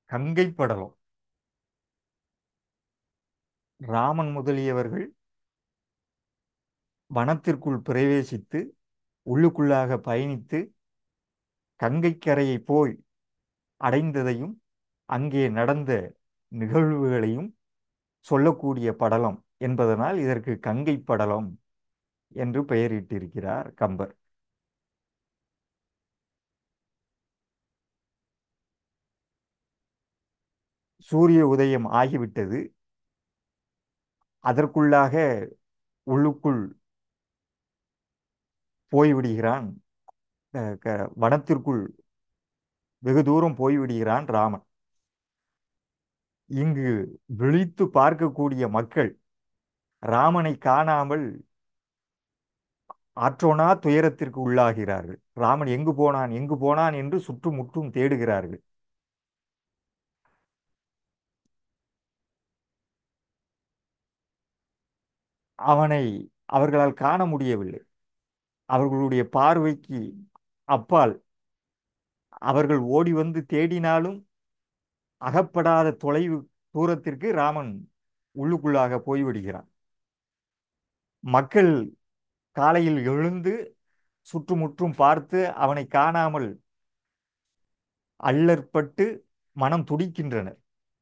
கங்கை படலம் ராமன் முதலியவர்கள் வனத்திற்குள் பிரவேசித்து உள்ளுக்குள்ளாக பயணித்து கங்கைக்கரையை போய் அடைந்ததையும் அங்கே நடந்த நிகழ்வுகளையும் சொல்லக்கூடிய படலம் என்பதனால் இதற்கு கங்கை படலம் என்று பெயரிட்டிருக்கிறார் கம்பர் சூரிய உதயம் ஆகிவிட்டது அதற்குள்ளாக உள்ளுக்குள் போய்விடுகிறான் அஹ் க- வனத்திற்குள் வெகு தூரம் போய்விடுகிறான் ராமன் இங்கு விழித்து பார்க்கக்கூடிய மக்கள் ராமனை காணாமல் ஆற்றோனா துயரத்திற்கு உள்ளாகிறார்கள் ராமன் எங்கு போனான் எங்கு போனான் என்று சுற்றுமுற்றும் தேடுகிறார்கள் அவனை அவர்களால் காண முடியவில்லை அவர்களுடைய பார்வைக்கு அப்பால் அவர்கள் ஓடி வந்து தேடினாலும் அகப்படாத தொலைவு தூரத்திற்கு ராமன் உள்ளுக்குள்ளாக போய்விடுகிறான் மக்கள் காலையில் எழுந்து சுற்றுமுற்றும் பார்த்து அவனை காணாமல் அல்லற்பட்டு மனம் துடிக்கின்றனர்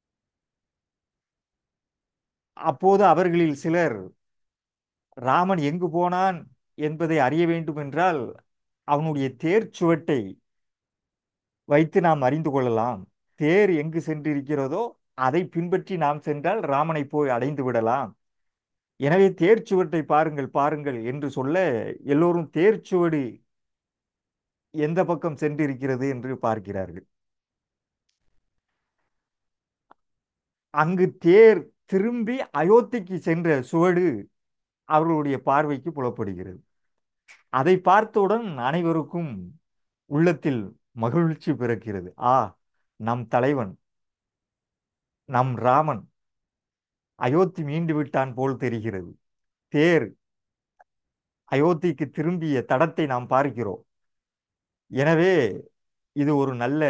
அப்போது அவர்களில் சிலர் ராமன் எங்கு போனான் என்பதை அறிய வேண்டும் என்றால் அவனுடைய தேர் சுவட்டை வைத்து நாம் அறிந்து கொள்ளலாம் தேர் எங்கு சென்றிருக்கிறதோ அதை பின்பற்றி நாம் சென்றால் ராமனை போய் அடைந்து விடலாம் எனவே தேர் சுவட்டை பாருங்கள் பாருங்கள் என்று சொல்ல எல்லோரும் தேர் சுவடு எந்த பக்கம் சென்றிருக்கிறது என்று பார்க்கிறார்கள் அங்கு தேர் திரும்பி அயோத்திக்கு சென்ற சுவடு அவர்களுடைய பார்வைக்கு புலப்படுகிறது அதை பார்த்தவுடன் அனைவருக்கும் உள்ளத்தில் மகிழ்ச்சி பிறக்கிறது ஆ நம் தலைவன் நம் ராமன் அயோத்தி மீண்டு விட்டான் போல் தெரிகிறது தேர் அயோத்திக்கு திரும்பிய தடத்தை நாம் பார்க்கிறோம் எனவே இது ஒரு நல்ல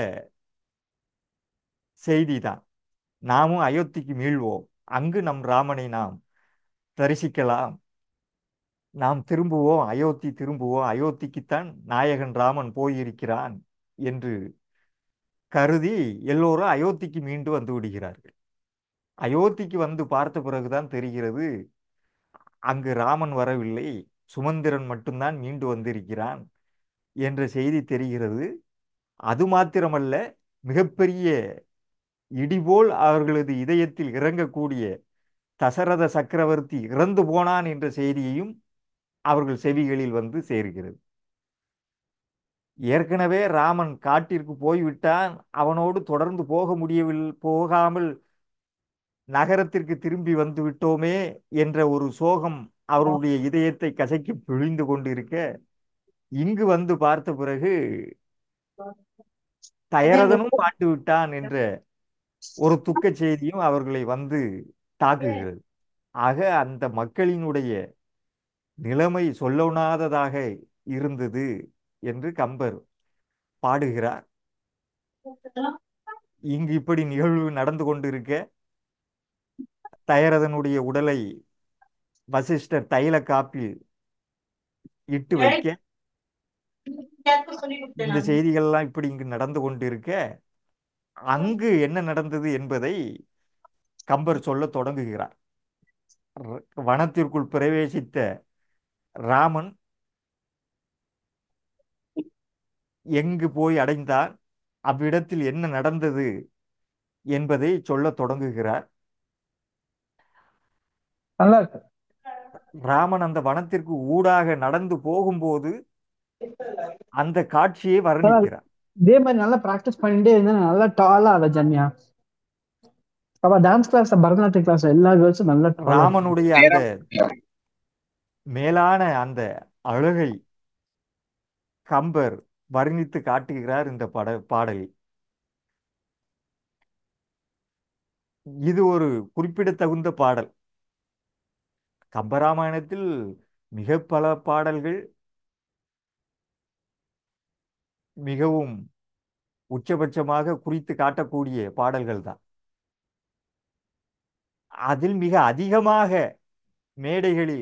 செய்திதான் நாமும் அயோத்திக்கு மீள்வோம் அங்கு நம் ராமனை நாம் தரிசிக்கலாம் நாம் திரும்புவோம் அயோத்தி திரும்புவோம் அயோத்திக்குத்தான் நாயகன் ராமன் போயிருக்கிறான் என்று கருதி எல்லோரும் அயோத்திக்கு மீண்டு வந்து விடுகிறார்கள் அயோத்திக்கு வந்து பார்த்த பிறகுதான் தெரிகிறது அங்கு ராமன் வரவில்லை சுமந்திரன் மட்டும்தான் மீண்டு வந்திருக்கிறான் என்ற செய்தி தெரிகிறது அது மாத்திரமல்ல மிகப்பெரிய இடிபோல் அவர்களது இதயத்தில் இறங்கக்கூடிய தசரத சக்கரவர்த்தி இறந்து போனான் என்ற செய்தியையும் அவர்கள் செவிகளில் வந்து சேர்கிறது ஏற்கனவே ராமன் காட்டிற்கு போய்விட்டான் அவனோடு தொடர்ந்து போக முடியவில்லை போகாமல் நகரத்திற்கு திரும்பி வந்து விட்டோமே என்ற ஒரு சோகம் அவருடைய இதயத்தை கசக்கி பிழிந்து கொண்டிருக்க இங்கு வந்து பார்த்த பிறகு தயரதனும் மாண்டு விட்டான் என்ற ஒரு துக்க செய்தியும் அவர்களை வந்து தாக்குகிறது ஆக அந்த மக்களினுடைய நிலைமை சொல்லொணாததாக இருந்தது என்று கம்பர் பாடுகிறார் இங்கு இப்படி நிகழ்வு நடந்து கொண்டிருக்க தயரதனுடைய உடலை வசிஷ்டர் தைல காப்பில் இட்டு வைக்க இந்த செய்திகள்லாம் இப்படி இங்கு நடந்து கொண்டிருக்க அங்கு என்ன நடந்தது என்பதை கம்பர் சொல்ல தொடங்குகிறார் ர- வனத்திற்குள் பிரவேசித்த ராமன் எங்கு போய் அடைந்தார் அவ்விடத்தில் என்ன நடந்தது என்பதை சொல்ல தொடங்குகிறார் நல்லா இருக்கு ராமன் அந்த வனத்திற்கு ஊடாக நடந்து போகும்போது அந்த காட்சியை வர்ணிக்கிறார் இதே மாதிரி நல்லா ப்ராக்டிஸ் பண்ணிட்டே இருந்தா நல்லா டாலா ஆக ஜன்யா அவ டான்ஸ் கிளாஸ் பரதநாட்டிய கிளாஸ் எல்லா கேர்ள்ஸும் நல்லா tall ஆ இருப்பாங்க. ராமனுடைய அந்த மேலான அந்த அழகை கம்பர் வர்ணித்து காட்டுகிறார் இந்த பட பாடலில் இது ஒரு குறிப்பிடத்தகுந்த பாடல் கம்பராமாயணத்தில் மிக பல பாடல்கள் மிகவும் உச்சபட்சமாக குறித்து காட்டக்கூடிய பாடல்கள் தான் அதில் மிக அதிகமாக மேடைகளில்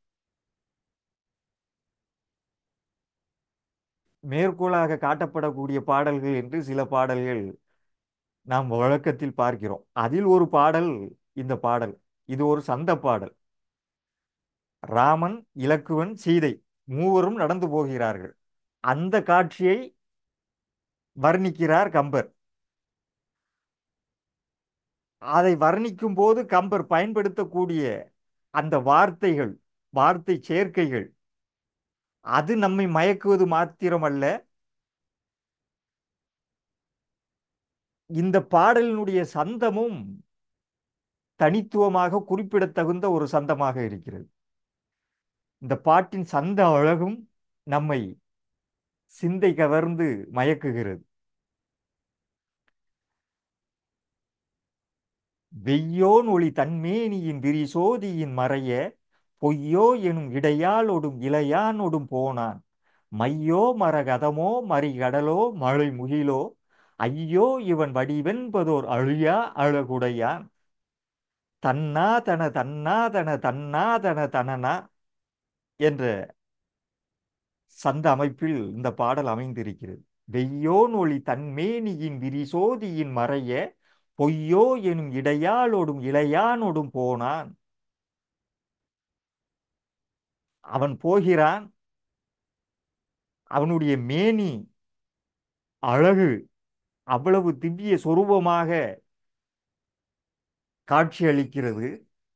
மேற்கோளாக காட்டப்படக்கூடிய பாடல்கள் என்று சில பாடல்கள் நாம் வழக்கத்தில் பார்க்கிறோம் அதில் ஒரு பாடல் இந்த பாடல் இது ஒரு சந்த பாடல் ராமன் இலக்குவன் சீதை மூவரும் நடந்து போகிறார்கள் அந்த காட்சியை வர்ணிக்கிறார் கம்பர் அதை வர்ணிக்கும் போது கம்பர் பயன்படுத்தக்கூடிய அந்த வார்த்தைகள் வார்த்தை சேர்க்கைகள் அது நம்மை மயக்குவது மாத்திரமல்ல இந்த பாடலினுடைய சந்தமும் தனித்துவமாக குறிப்பிடத்தகுந்த ஒரு சந்தமாக இருக்கிறது இந்த பாட்டின் சந்த அழகும் நம்மை சிந்தை கவர்ந்து மயக்குகிறது வெய்யோன் ஒளி தன்மேனியின் விரிசோதியின் மறைய பொய்யோ எனும் இடையாளொடும் இளையானொடும் போனான் மையோ மரகதமோ மறிகடலோ மழை முகிலோ ஐயோ இவன் வடிவென்பதோர் அழியா அழகுடையான் தன்னா தன தன்னா தன தன்னா தன தனனா என்ற சந்த அமைப்பில் இந்த பாடல் அமைந்திருக்கிறது வெய்யோன் ஒளி தன்மேனியின் விரிசோதியின் மறைய பொய்யோ எனும் இடையாளோடும் இளையானோடும் போனான் அவன் போகிறான் அவனுடைய மேனி அழகு அவ்வளவு திவ்ய சொரூபமாக காட்சியளிக்கிறது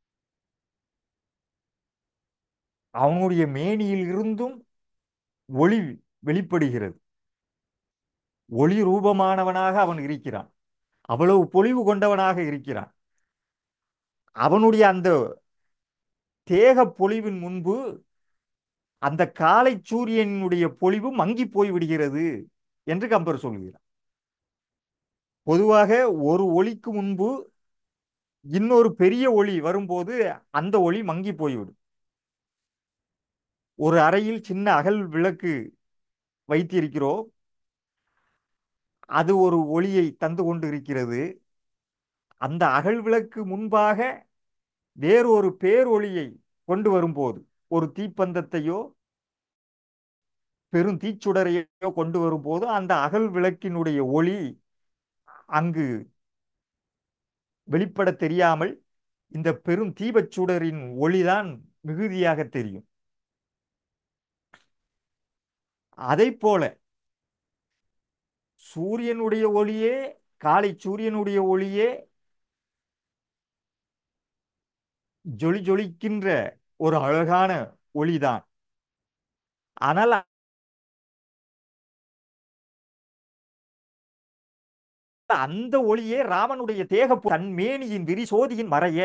அவனுடைய மேனியில் இருந்தும் ஒளி வெளிப்படுகிறது ஒளி ரூபமானவனாக அவன் இருக்கிறான் அவ்வளவு பொலிவு கொண்டவனாக இருக்கிறான் அவனுடைய அந்த தேக பொலிவின் முன்பு அந்த காலை சூரியனுடைய பொலிவு மங்கி போய் விடுகிறது என்று கம்பர் சொல்கிறார் பொதுவாக ஒரு ஒளிக்கு முன்பு இன்னொரு பெரிய ஒளி வரும்போது அந்த ஒளி மங்கி போய்விடும் ஒரு அறையில் சின்ன அகல் விளக்கு வைத்திருக்கிறோம் அது ஒரு ஒளியை தந்து கொண்டு இருக்கிறது அந்த அகல் விளக்கு முன்பாக வேறொரு பேரொளியை கொண்டு வரும்போது ஒரு தீப்பந்தத்தையோ பெரும் தீச்சுடரையோ கொண்டு வரும்போது அந்த அகல் விளக்கினுடைய ஒளி அங்கு வெளிப்பட தெரியாமல் இந்த பெரும் தீபச்சுடரின் ஒளிதான் மிகுதியாக தெரியும் அதை போல சூரியனுடைய ஒளியே காலை சூரியனுடைய ஒளியே ஜொலி ஜொலிக்கின்ற ஒரு அழகான ஒளிதான் ஆனால் அந்த ஒளியே ராமனுடைய தேக தன் மேனியின் விரிசோதியின் மறைய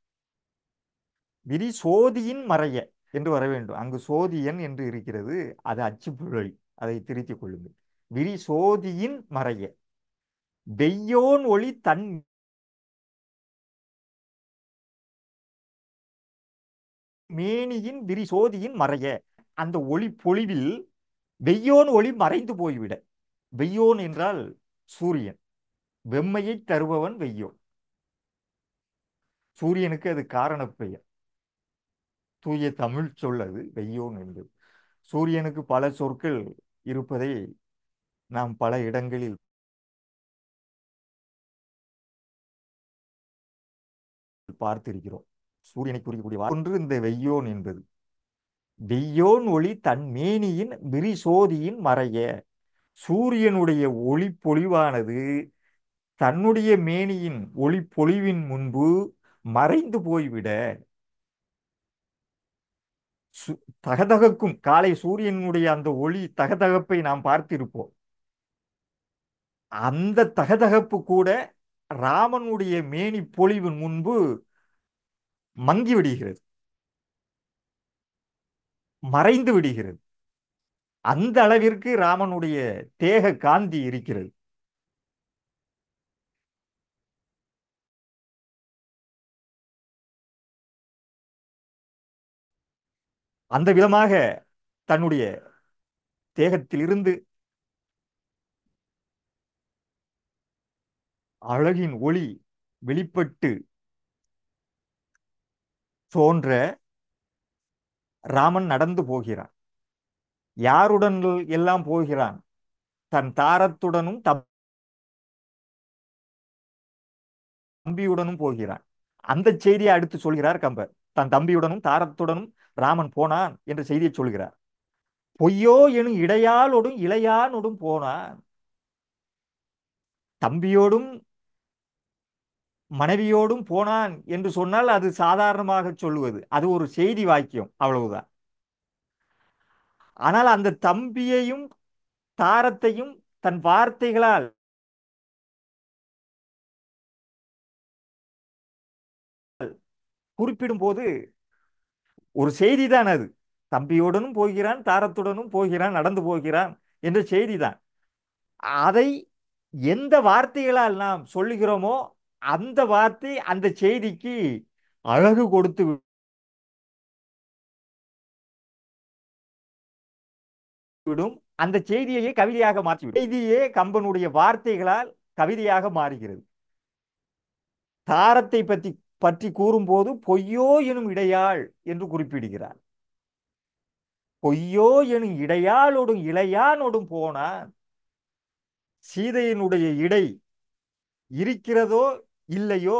விரிசோதியின் மறைய என்று வர வேண்டும் அங்கு சோதியன் என்று இருக்கிறது அது அச்சுப்புழை அதை திருத்திக் கொள்ளுங்கள் விரிசோதியின் மறைய வெய்யோன் ஒளி தன் மேனியின் விரிசோதியின் மறைய அந்த ஒளி பொழிவில் வெய்யோன் ஒளி மறைந்து போய்விட வெய்யோன் என்றால் சூரியன் வெம்மையை தருபவன் வெய்யோன் சூரியனுக்கு அது காரண பெயர் தூய தமிழ் சொல் அது வெய்யோன் என்பது சூரியனுக்கு பல சொற்கள் இருப்பதை நாம் பல இடங்களில் பார்த்திருக்கிறோம் சூரியனை குறிக்கக்கூடிய ஒன்று இந்த வெய்யோன் என்பது வெய்யோன் ஒளி தன் மேனியின் விரிசோதியின் மறைய சூரியனுடைய ஒளி பொழிவானது தன்னுடைய மேனியின் ஒளி பொழிவின் முன்பு மறைந்து போய்விட தகதகக்கும் காலை சூரியனுடைய அந்த ஒளி தகதகப்பை நாம் பார்த்திருப்போம் அந்த தகதகப்பு கூட ராமனுடைய மேனி பொழிவின் முன்பு மங்கி விடுகிறது மறைந்து விடுகிறது அந்த அளவிற்கு ராமனுடைய தேக காந்தி இருக்கிறது அந்த விதமாக தன்னுடைய தேகத்தில் இருந்து அழகின் ஒளி வெளிப்பட்டு தோன்ற ராமன் நடந்து போகிறான் யாருடன் எல்லாம் போகிறான் தன் தாரத்துடனும் தம்பியுடனும் போகிறான் அந்த செய்தியை அடுத்து சொல்கிறார் கம்பர் தன் தம்பியுடனும் தாரத்துடனும் ராமன் போனான் என்ற செய்தியை சொல்கிறார் பொய்யோ எனும் இடையாளோடும் இளையானோடும் போனான் தம்பியோடும் மனைவியோடும் போனான் என்று சொன்னால் அது சாதாரணமாக சொல்லுவது அது ஒரு செய்தி வாக்கியம் அவ்வளவுதான் ஆனால் அந்த தம்பியையும் தாரத்தையும் தன் வார்த்தைகளால் குறிப்பிடும் போது ஒரு செய்தி தான் அது தம்பியுடனும் போகிறான் தாரத்துடனும் போகிறான் நடந்து போகிறான் என்ற செய்திதான் அதை எந்த வார்த்தைகளால் நாம் சொல்லுகிறோமோ அந்த வார்த்தை அந்த செய்திக்கு அழகு கொடுத்து விடும் அந்த செய்தியையே கவிதையாக மாற்றிவிடும் செய்தியே கம்பனுடைய வார்த்தைகளால் கவிதையாக மாறுகிறது தாரத்தை பற்றி பற்றி கூறும்போது பொய்யோ எனும் இடையாள் என்று குறிப்பிடுகிறார் பொய்யோ எனும் இடையாளோடும் இளையானோடும் போனான் சீதையினுடைய இடை இருக்கிறதோ இல்லையோ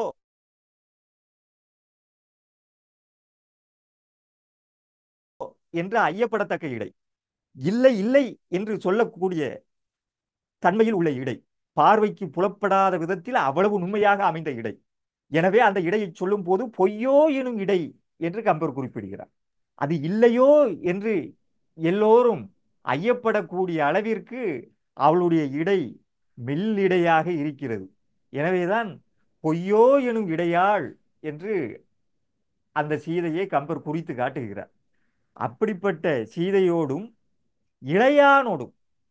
என்று ஐயப்படத்தக்க இடை இல்லை இல்லை என்று சொல்லக்கூடிய தன்மையில் உள்ள இடை பார்வைக்கு புலப்படாத விதத்தில் அவ்வளவு உண்மையாக அமைந்த இடை எனவே அந்த இடையை சொல்லும் போது பொய்யோ எனும் இடை என்று கம்பர் குறிப்பிடுகிறார் அது இல்லையோ என்று எல்லோரும் ஐயப்படக்கூடிய அளவிற்கு அவளுடைய இடை மெல்லிடையாக இருக்கிறது எனவேதான் பொய்யோ எனும் இடையாள் என்று அந்த சீதையை கம்பர் குறித்து காட்டுகிறார் அப்படிப்பட்ட சீதையோடும் இளையானோடும்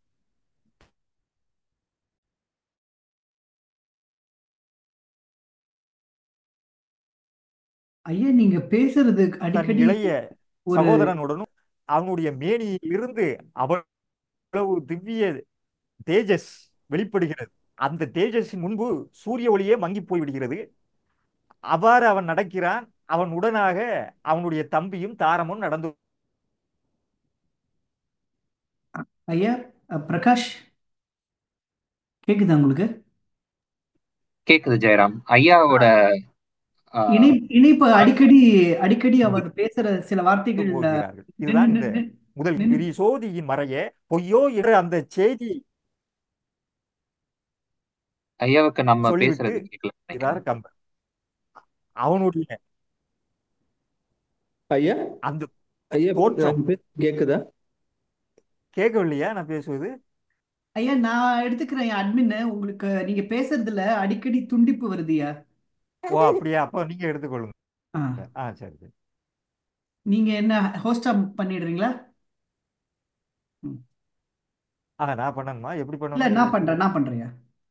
ஐயா நீங்க பேசுறது தன் அடிக்கடி இளைய ஒரு சகோதரனுடனும் அவனுடைய மேனியில் இருந்து அவ்வளவு திவ்ய தேஜஸ் வெளிப்படுகிறது அந்த தேஜஸின் முன்பு சூரிய ஒளியே மங்கி போய் விடுகிறது அவ்வாறு அவன் நடக்கிறான் அவன் உடனாக அவனுடைய தம்பியும் தாரமும் நடந்து ஐயா அ, பிரகாஷ் கேக்குதா உங்களுக்கு கேக்குது ஜெயராம் ஐயாவோட ஆஹ், இணை இணைப்பு அடிக்கடி அடிக்கடி அவர் பேசுற சில வார்த்தைகள் போகிறார்கள் இதுதான் இந்த நின்னு முதல் நின்னு பிரி சோதியின் மறைய பொய்யோ என்ற அந்த செய்தி ஐயாவுக்கு நம்ம சொல்லிவிட்டு பேசுறது கேட்கல இதார் நினைக்கிறேன் கம்பர் அவனுடைய ஐயா அந்த ஐயா தோற்றம் நான் பேச கேக்குதா கேட்கவில்லையா நான் பேசுவது ஐயா நான் எடுத்துக்கிறேன் அட்மின் உங்களுக்கு நீங்க பேசுறதுல அடிக்கடி துண்டிப்பு வருதுயா ஓ அப்படியா அப்போ நீங்க எடுத்துக்கொள்ளுங்க ஆ, ஆ சரி சரி நீங்க என்ன ஹோஸ்டா பண்ணிடுறீங்களா ம். ஆ நான் பண்ணணுமா எப்படி இல்ல பண்ணணும் நான் பண்றேன் நான் பண்றேன்யா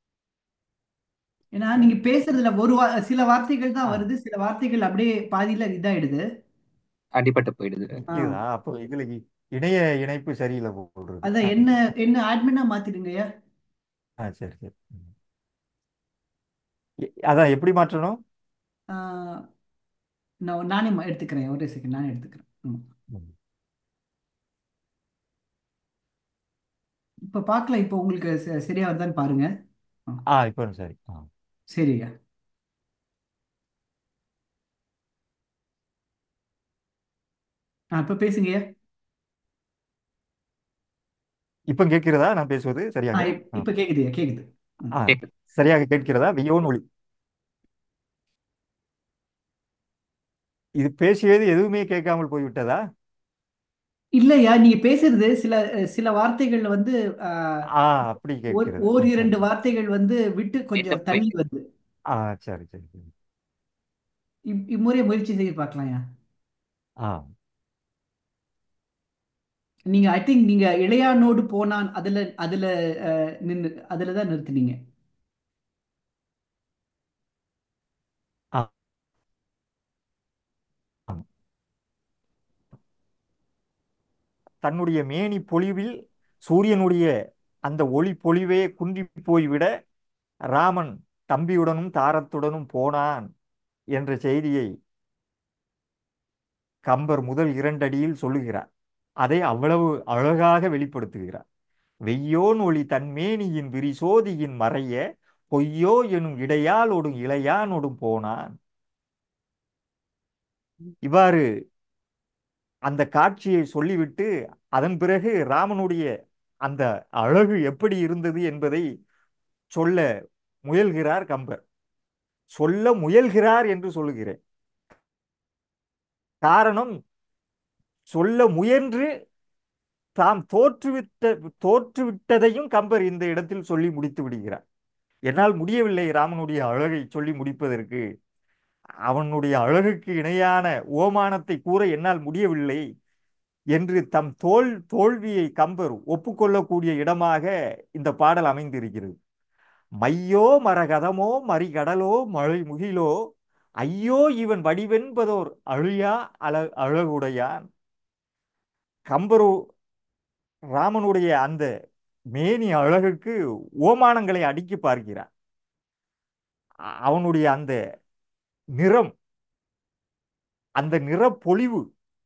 ஏன்னா நீங்க பேசுறதுல ஒரு வா- சில வார்த்தைகள் தான் ஆ வருது சில வார்த்தைகள் அப்படியே பாதியில இதாயிடுது அடிபட்டு போயிடுது ஆ, நிக்குதா அப்போ இதுல இ- இணைய இணைப்பு சரியில்லை போடுறது அதான் என்ன என்ன அட்மினா மாத்திடுங்கய்யா ஆ சரி சரி ம். எ- அதான் எப்படி மாற்றணும் ஆ, நான் நானே ம- எடுத்துக்கிறேன் ஒரே செகண்ட் நானே எடுத்துக்கிறேன் ம். ம். இப்ப பார்க்கலாம் இப்போ உங்களுக்கு ச- சரியா வருதான்னு பாருங்க ஆ, ஆ இப்போ சரி ஆ சரியா ஆ இப்ப பேசுங்கய்யா இப்போ கேட்கிறதா நான் பேசுவது ஆ சரியாக இப்- ஆ இப்ப கேக்குதுய்யா கேக்குது ம். ஆ கேக்குது சரியாக கேட்கிறதா வெய்யோன் ஒளி இது பேசியது எதுவுமே கேட்காமல் போய்விட்டதா இல்லையா நீங்க பேசுறது சில சில வார்த்தைகள்ல வந்து ஆ, ஆ அப்படி ஓர் கேட்கிறது ஓர் ம், இரண்டு சரி வார்த்தைகள் வந்து விட்டு விட்டு கொஞ்சம் தள்ளி போயிட்டு வருது ஆ சரி சரி சரி இம்- இம்முறை முயற்சி செய்து பார்க்கலாம்யா ஆ நீங்க ஐ திங்க் நீங்க இளையானோடு போனான் அதுல அதுல அஹ், நின்னு அதுல தான் நிறுத்துனீங்க ஆ ஆ. தன்னுடைய மேனி பொலிவில் சூரியனுடைய அந்த ஒளி பொலிவே குன்றி போய்விட ராமன் தம்பியுடனும் தாரத்துடனும் போனான் என்ற செய்தியை கம்பர் முதல் இரண்டடியில் சொல்லுகிறார் அதை அவ்வளவு அழகாக வெளிப்படுத்துகிறார் வெய்யோன் ஒளி தன்மேனியின் விரிசோதியின் மறைய பொய்யோ எனும் இடையாலோடும் இளையானோடும் போனான் இவ்வாறு அந்த காட்சியை சொல்லிவிட்டு அதன் பிறகு ராமனுடைய அந்த அழகு எப்படி இருந்தது என்பதை சொல்ல முயல்கிறார் கம்பர் சொல்ல முயல்கிறார் என்று சொல்லுகிறேன் காரணம் சொல்ல முயன்று தாம் தோற்றுவிட்ட தோற்றுவிட்டதையும் கம்பர் இந்த இடத்தில் சொல்லி முடித்து விடுகிறார் என்னால் முடியவில்லை ராமனுடைய அழகை சொல்லி முடிப்பதற்கு அவனுடைய அழகுக்கு இணையான ஓமானத்தை கூற என்னால் முடியவில்லை என்று தம் தோல் தோல்வியை கம்பர் ஒப்புக்கொள்ளக்கூடிய இடமாக இந்த பாடல் அமைந்திருக்கிறது மையோ மரகதமோ மறிகடலோ மழை முகிலோ ஐயோ இவன் வடிவென்பதோர் அழியா அழ அழகுடையான் கம்பரு ராமனுடைய அந்த மேனி அழகுக்கு ஓமானங்களை அடுக்கி பார்க்கிறார் அ- அவனுடைய அந்த நிறம் அந்த நிறப்பொலிவு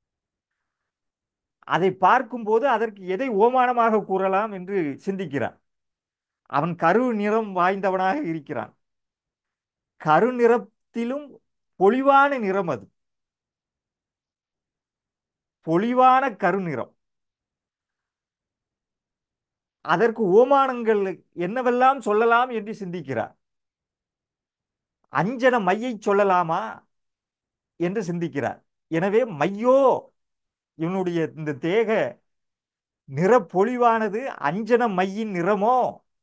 அதை பார்க்கும்போது அதற்கு எதை ஓமானமாக கூறலாம் என்று சிந்திக்கிறான் அவன் கரு நிறம் வாய்ந்தவனாக இருக்கிறான் கருநிறத்திலும் பொலிவான நிறம் அது பொலிவான கருநிறம் அதற்கு ஓமானங்கள் என்னவெல்லாம் சொல்லலாம் என்று சிந்திக்கிறார் அஞ்சன மையை சொல்லலாமா என்று சிந்திக்கிறார் எனவே மையோ இவனுடைய இந்த தேக நிறப்பொலிவானது அஞ்சன மையின் நிறமோ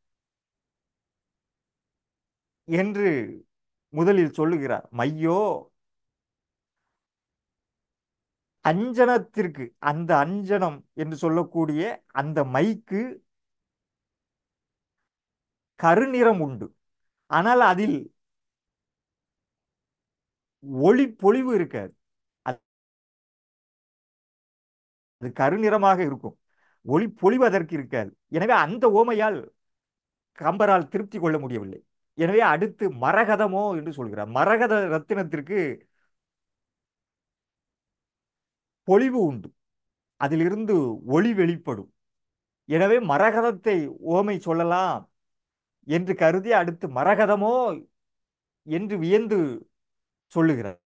என்று முதலில் சொல்லுகிறார் மையோ அஞ்சனத்திற்கு அந்த அஞ்சனம் என்று சொல்லக்கூடிய அந்த மைக்கு கருநிறம் உண்டு ஆனால் அதில் ஒளி பொலிவு இருக்காது அது அது கருநிறமாக இருக்கும் ஒளி பொலிவு அதற்கு இருக்காது எனவே அந்த ஓமையால் கம்பரால் திருப்தி கொள்ள முடியவில்லை எனவே அடுத்து மரகதமோ என்று சொல்கிறார் மரகத ரத்தினத்திற்கு பொலிவு உண்டு அதிலிருந்து ஒளி வெளிப்படும் எனவே மரகதத்தை ஓமை சொல்லலாம் என்று கருதி அடுத்து மரகதமோ என்று வியந்து சொல்லுகிறார்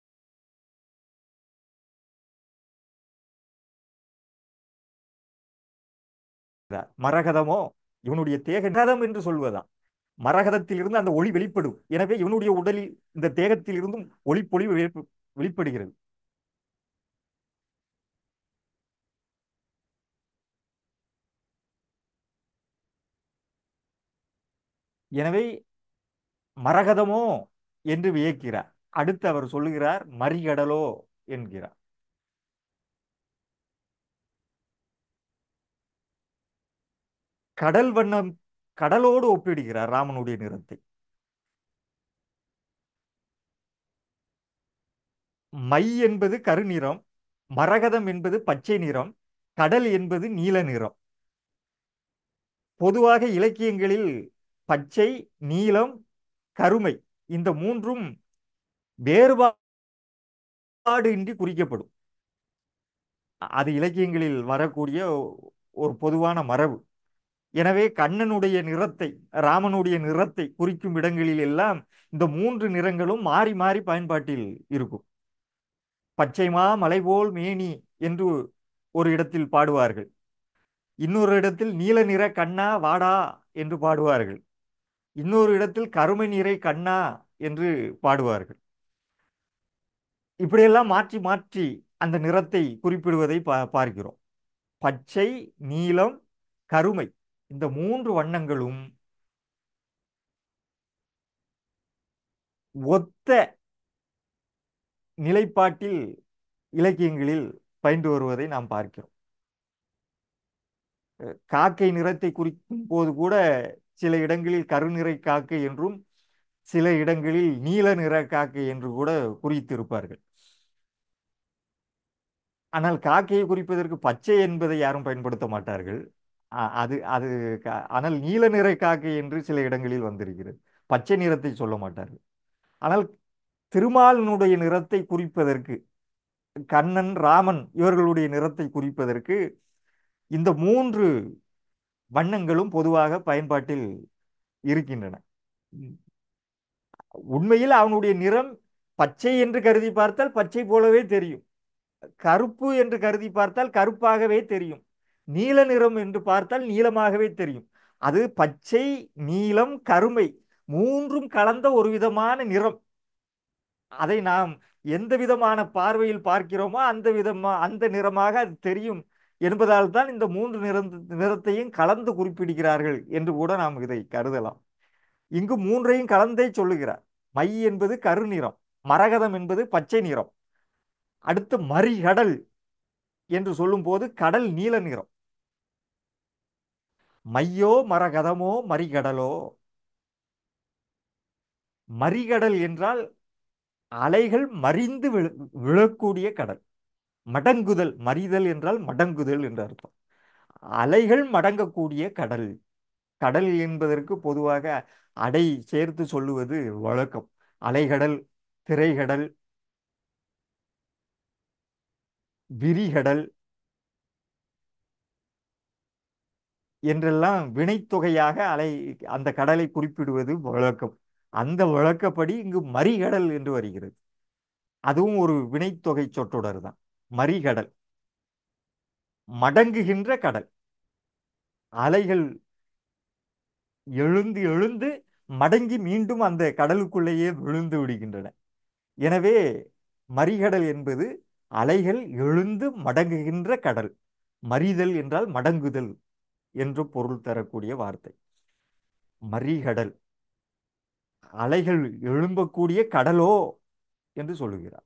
மரகதமோ இவனுடைய தேகதம் என்று சொல்வதாம் மரகதத்தில் இருந்து அந்த ஒளி வெளிப்படும் எனவே இவனுடைய உடலில் இந்த தேகத்தில் இருந்தும் ஒளிப்பொழிவு வெளிப்ப- வெளிப்படுகிறது எனவே மரகதமோ என்று வியக்கிறார் அடுத்து அவர் சொல்லுகிறார் மறிகடலோ என்கிறார் கடல் வண்ணம் கடலோடு ஒப்பிடுகிறார் ராமனுடைய நிறத்தை மை என்பது கருநிறம் மரகதம் என்பது பச்சை நிறம் கடல் என்பது நீல நிறம் பொதுவாக இலக்கியங்களில் பச்சை நீலம் கருமை இந்த மூன்றும் வேறுபாடு இன்றி குறிக்கப்படும் அது இலக்கியங்களில் வரக்கூடிய ஒரு பொதுவான மரபு எனவே கண்ணனுடைய நிறத்தை ராமனுடைய நிறத்தை குறிக்கும் இடங்களில் எல்லாம் இந்த மூன்று நிறங்களும் மாறி மாறி பயன்பாட்டில் இருக்கும் பச்சைமா மலைபோல் மேனி என்று ஒரு இடத்தில் பாடுவார்கள் இன்னொரு இடத்தில் நீல நிற கண்ணா வாடா என்று பாடுவார்கள் இன்னொரு இடத்தில் கருமை நிறை கண்ணா என்று பாடுவார்கள் இப்படியெல்லாம் மாற்றி மாற்றி அந்த நிறத்தை குறிப்பிடுவதை பா பார்க்கிறோம் பச்சை நீலம் கருமை இந்த மூன்று வண்ணங்களும் ஒத்த நிலைப்பாட்டில் இலக்கியங்களில் பயின்று வருவதை நாம் பார்க்கிறோம் அஹ் காக்கை நிறத்தை குறிக்கும் போது கூட சில இடங்களில் கருநிறை காக்கை என்றும் சில இடங்களில் நீல நிற காக்கை என்று கூட குறித்திருப்பார்கள் ஆனால் காக்கையை குறிப்பதற்கு பச்சை என்பதை யாரும் பயன்படுத்த மாட்டார்கள் அ- அது அது க- ஆனால் நீல நிற காக்கை என்று சில இடங்களில் வந்திருக்கிறது பச்சை நிறத்தை சொல்ல மாட்டார்கள் ஆனால் திருமாலினுடைய நிறத்தை குறிப்பதற்கு கண்ணன் ராமன் இவர்களுடைய நிறத்தை குறிப்பதற்கு இந்த மூன்று வண்ணங்களும் பொதுவாக பயன்பாட்டில் இருக்கின்றன உண்மையில் அவனுடைய நிறம் பச்சை என்று கருதி பார்த்தால் பச்சை போலவே தெரியும் கருப்பு என்று கருதி பார்த்தால் கருப்பாகவே தெரியும் நீல நிறம் என்று பார்த்தால் நீலமாகவே தெரியும் அது பச்சை நீலம் கருமை மூன்றும் கலந்த ஒரு விதமான நிறம் அதை நாம் எந்த விதமான பார்வையில் பார்க்கிறோமோ அந்த விதமா அந்த நிறமாக அது தெரியும் என்பதால் தான் இந்த மூன்று நிற நிறத்தையும் கலந்து குறிப்பிடுகிறார்கள் என்று கூட நாம் இதை கருதலாம் இங்கு மூன்றையும் கலந்தே சொல்லுகிறார் மை என்பது கருநிறம் மரகதம் என்பது பச்சை நிறம் அடுத்து மறிகடல் என்று சொல்லும்போது கடல் நீல நிறம் மையோ மரகதமோ மறிகடலோ மறிகடல் என்றால் அலைகள் மறிந்து விழ விழக்கூடிய கடல் மடங்குதல் மறிதல் என்றால் மடங்குதல் என்று அர்த்தம் அலைகள் மடங்கக்கூடிய கடல் கடல் என்பதற்கு பொதுவாக அடை சேர்த்து சொல்லுவது வழக்கம் அலைகடல் திரைகடல் விரிகடல் என்றெல்லாம் வினைத்தொகையாக அலை அந்த கடலை குறிப்பிடுவது வழக்கம் அந்த வழக்கப்படி இங்கு மறிகடல் என்று வருகிறது அதுவும் ஒரு வினைத்தொகை சொற்றொடர் தான் மறிகடல் மடங்குகின்ற கடல் அலைகள் எழுந்து எழுந்து மடங்கி மீண்டும் அந்த கடலுக்குள்ளேயே விழுந்து விடுகின்றன எனவே மறிகடல் என்பது அலைகள் எழுந்து மடங்குகின்ற கடல் மறிதல் என்றால் மடங்குதல் என்று பொருள் தரக்கூடிய வார்த்தை மறிகடல் அலைகள் எழும்பக்கூடிய கடலோ என்று சொல்லுகிறார்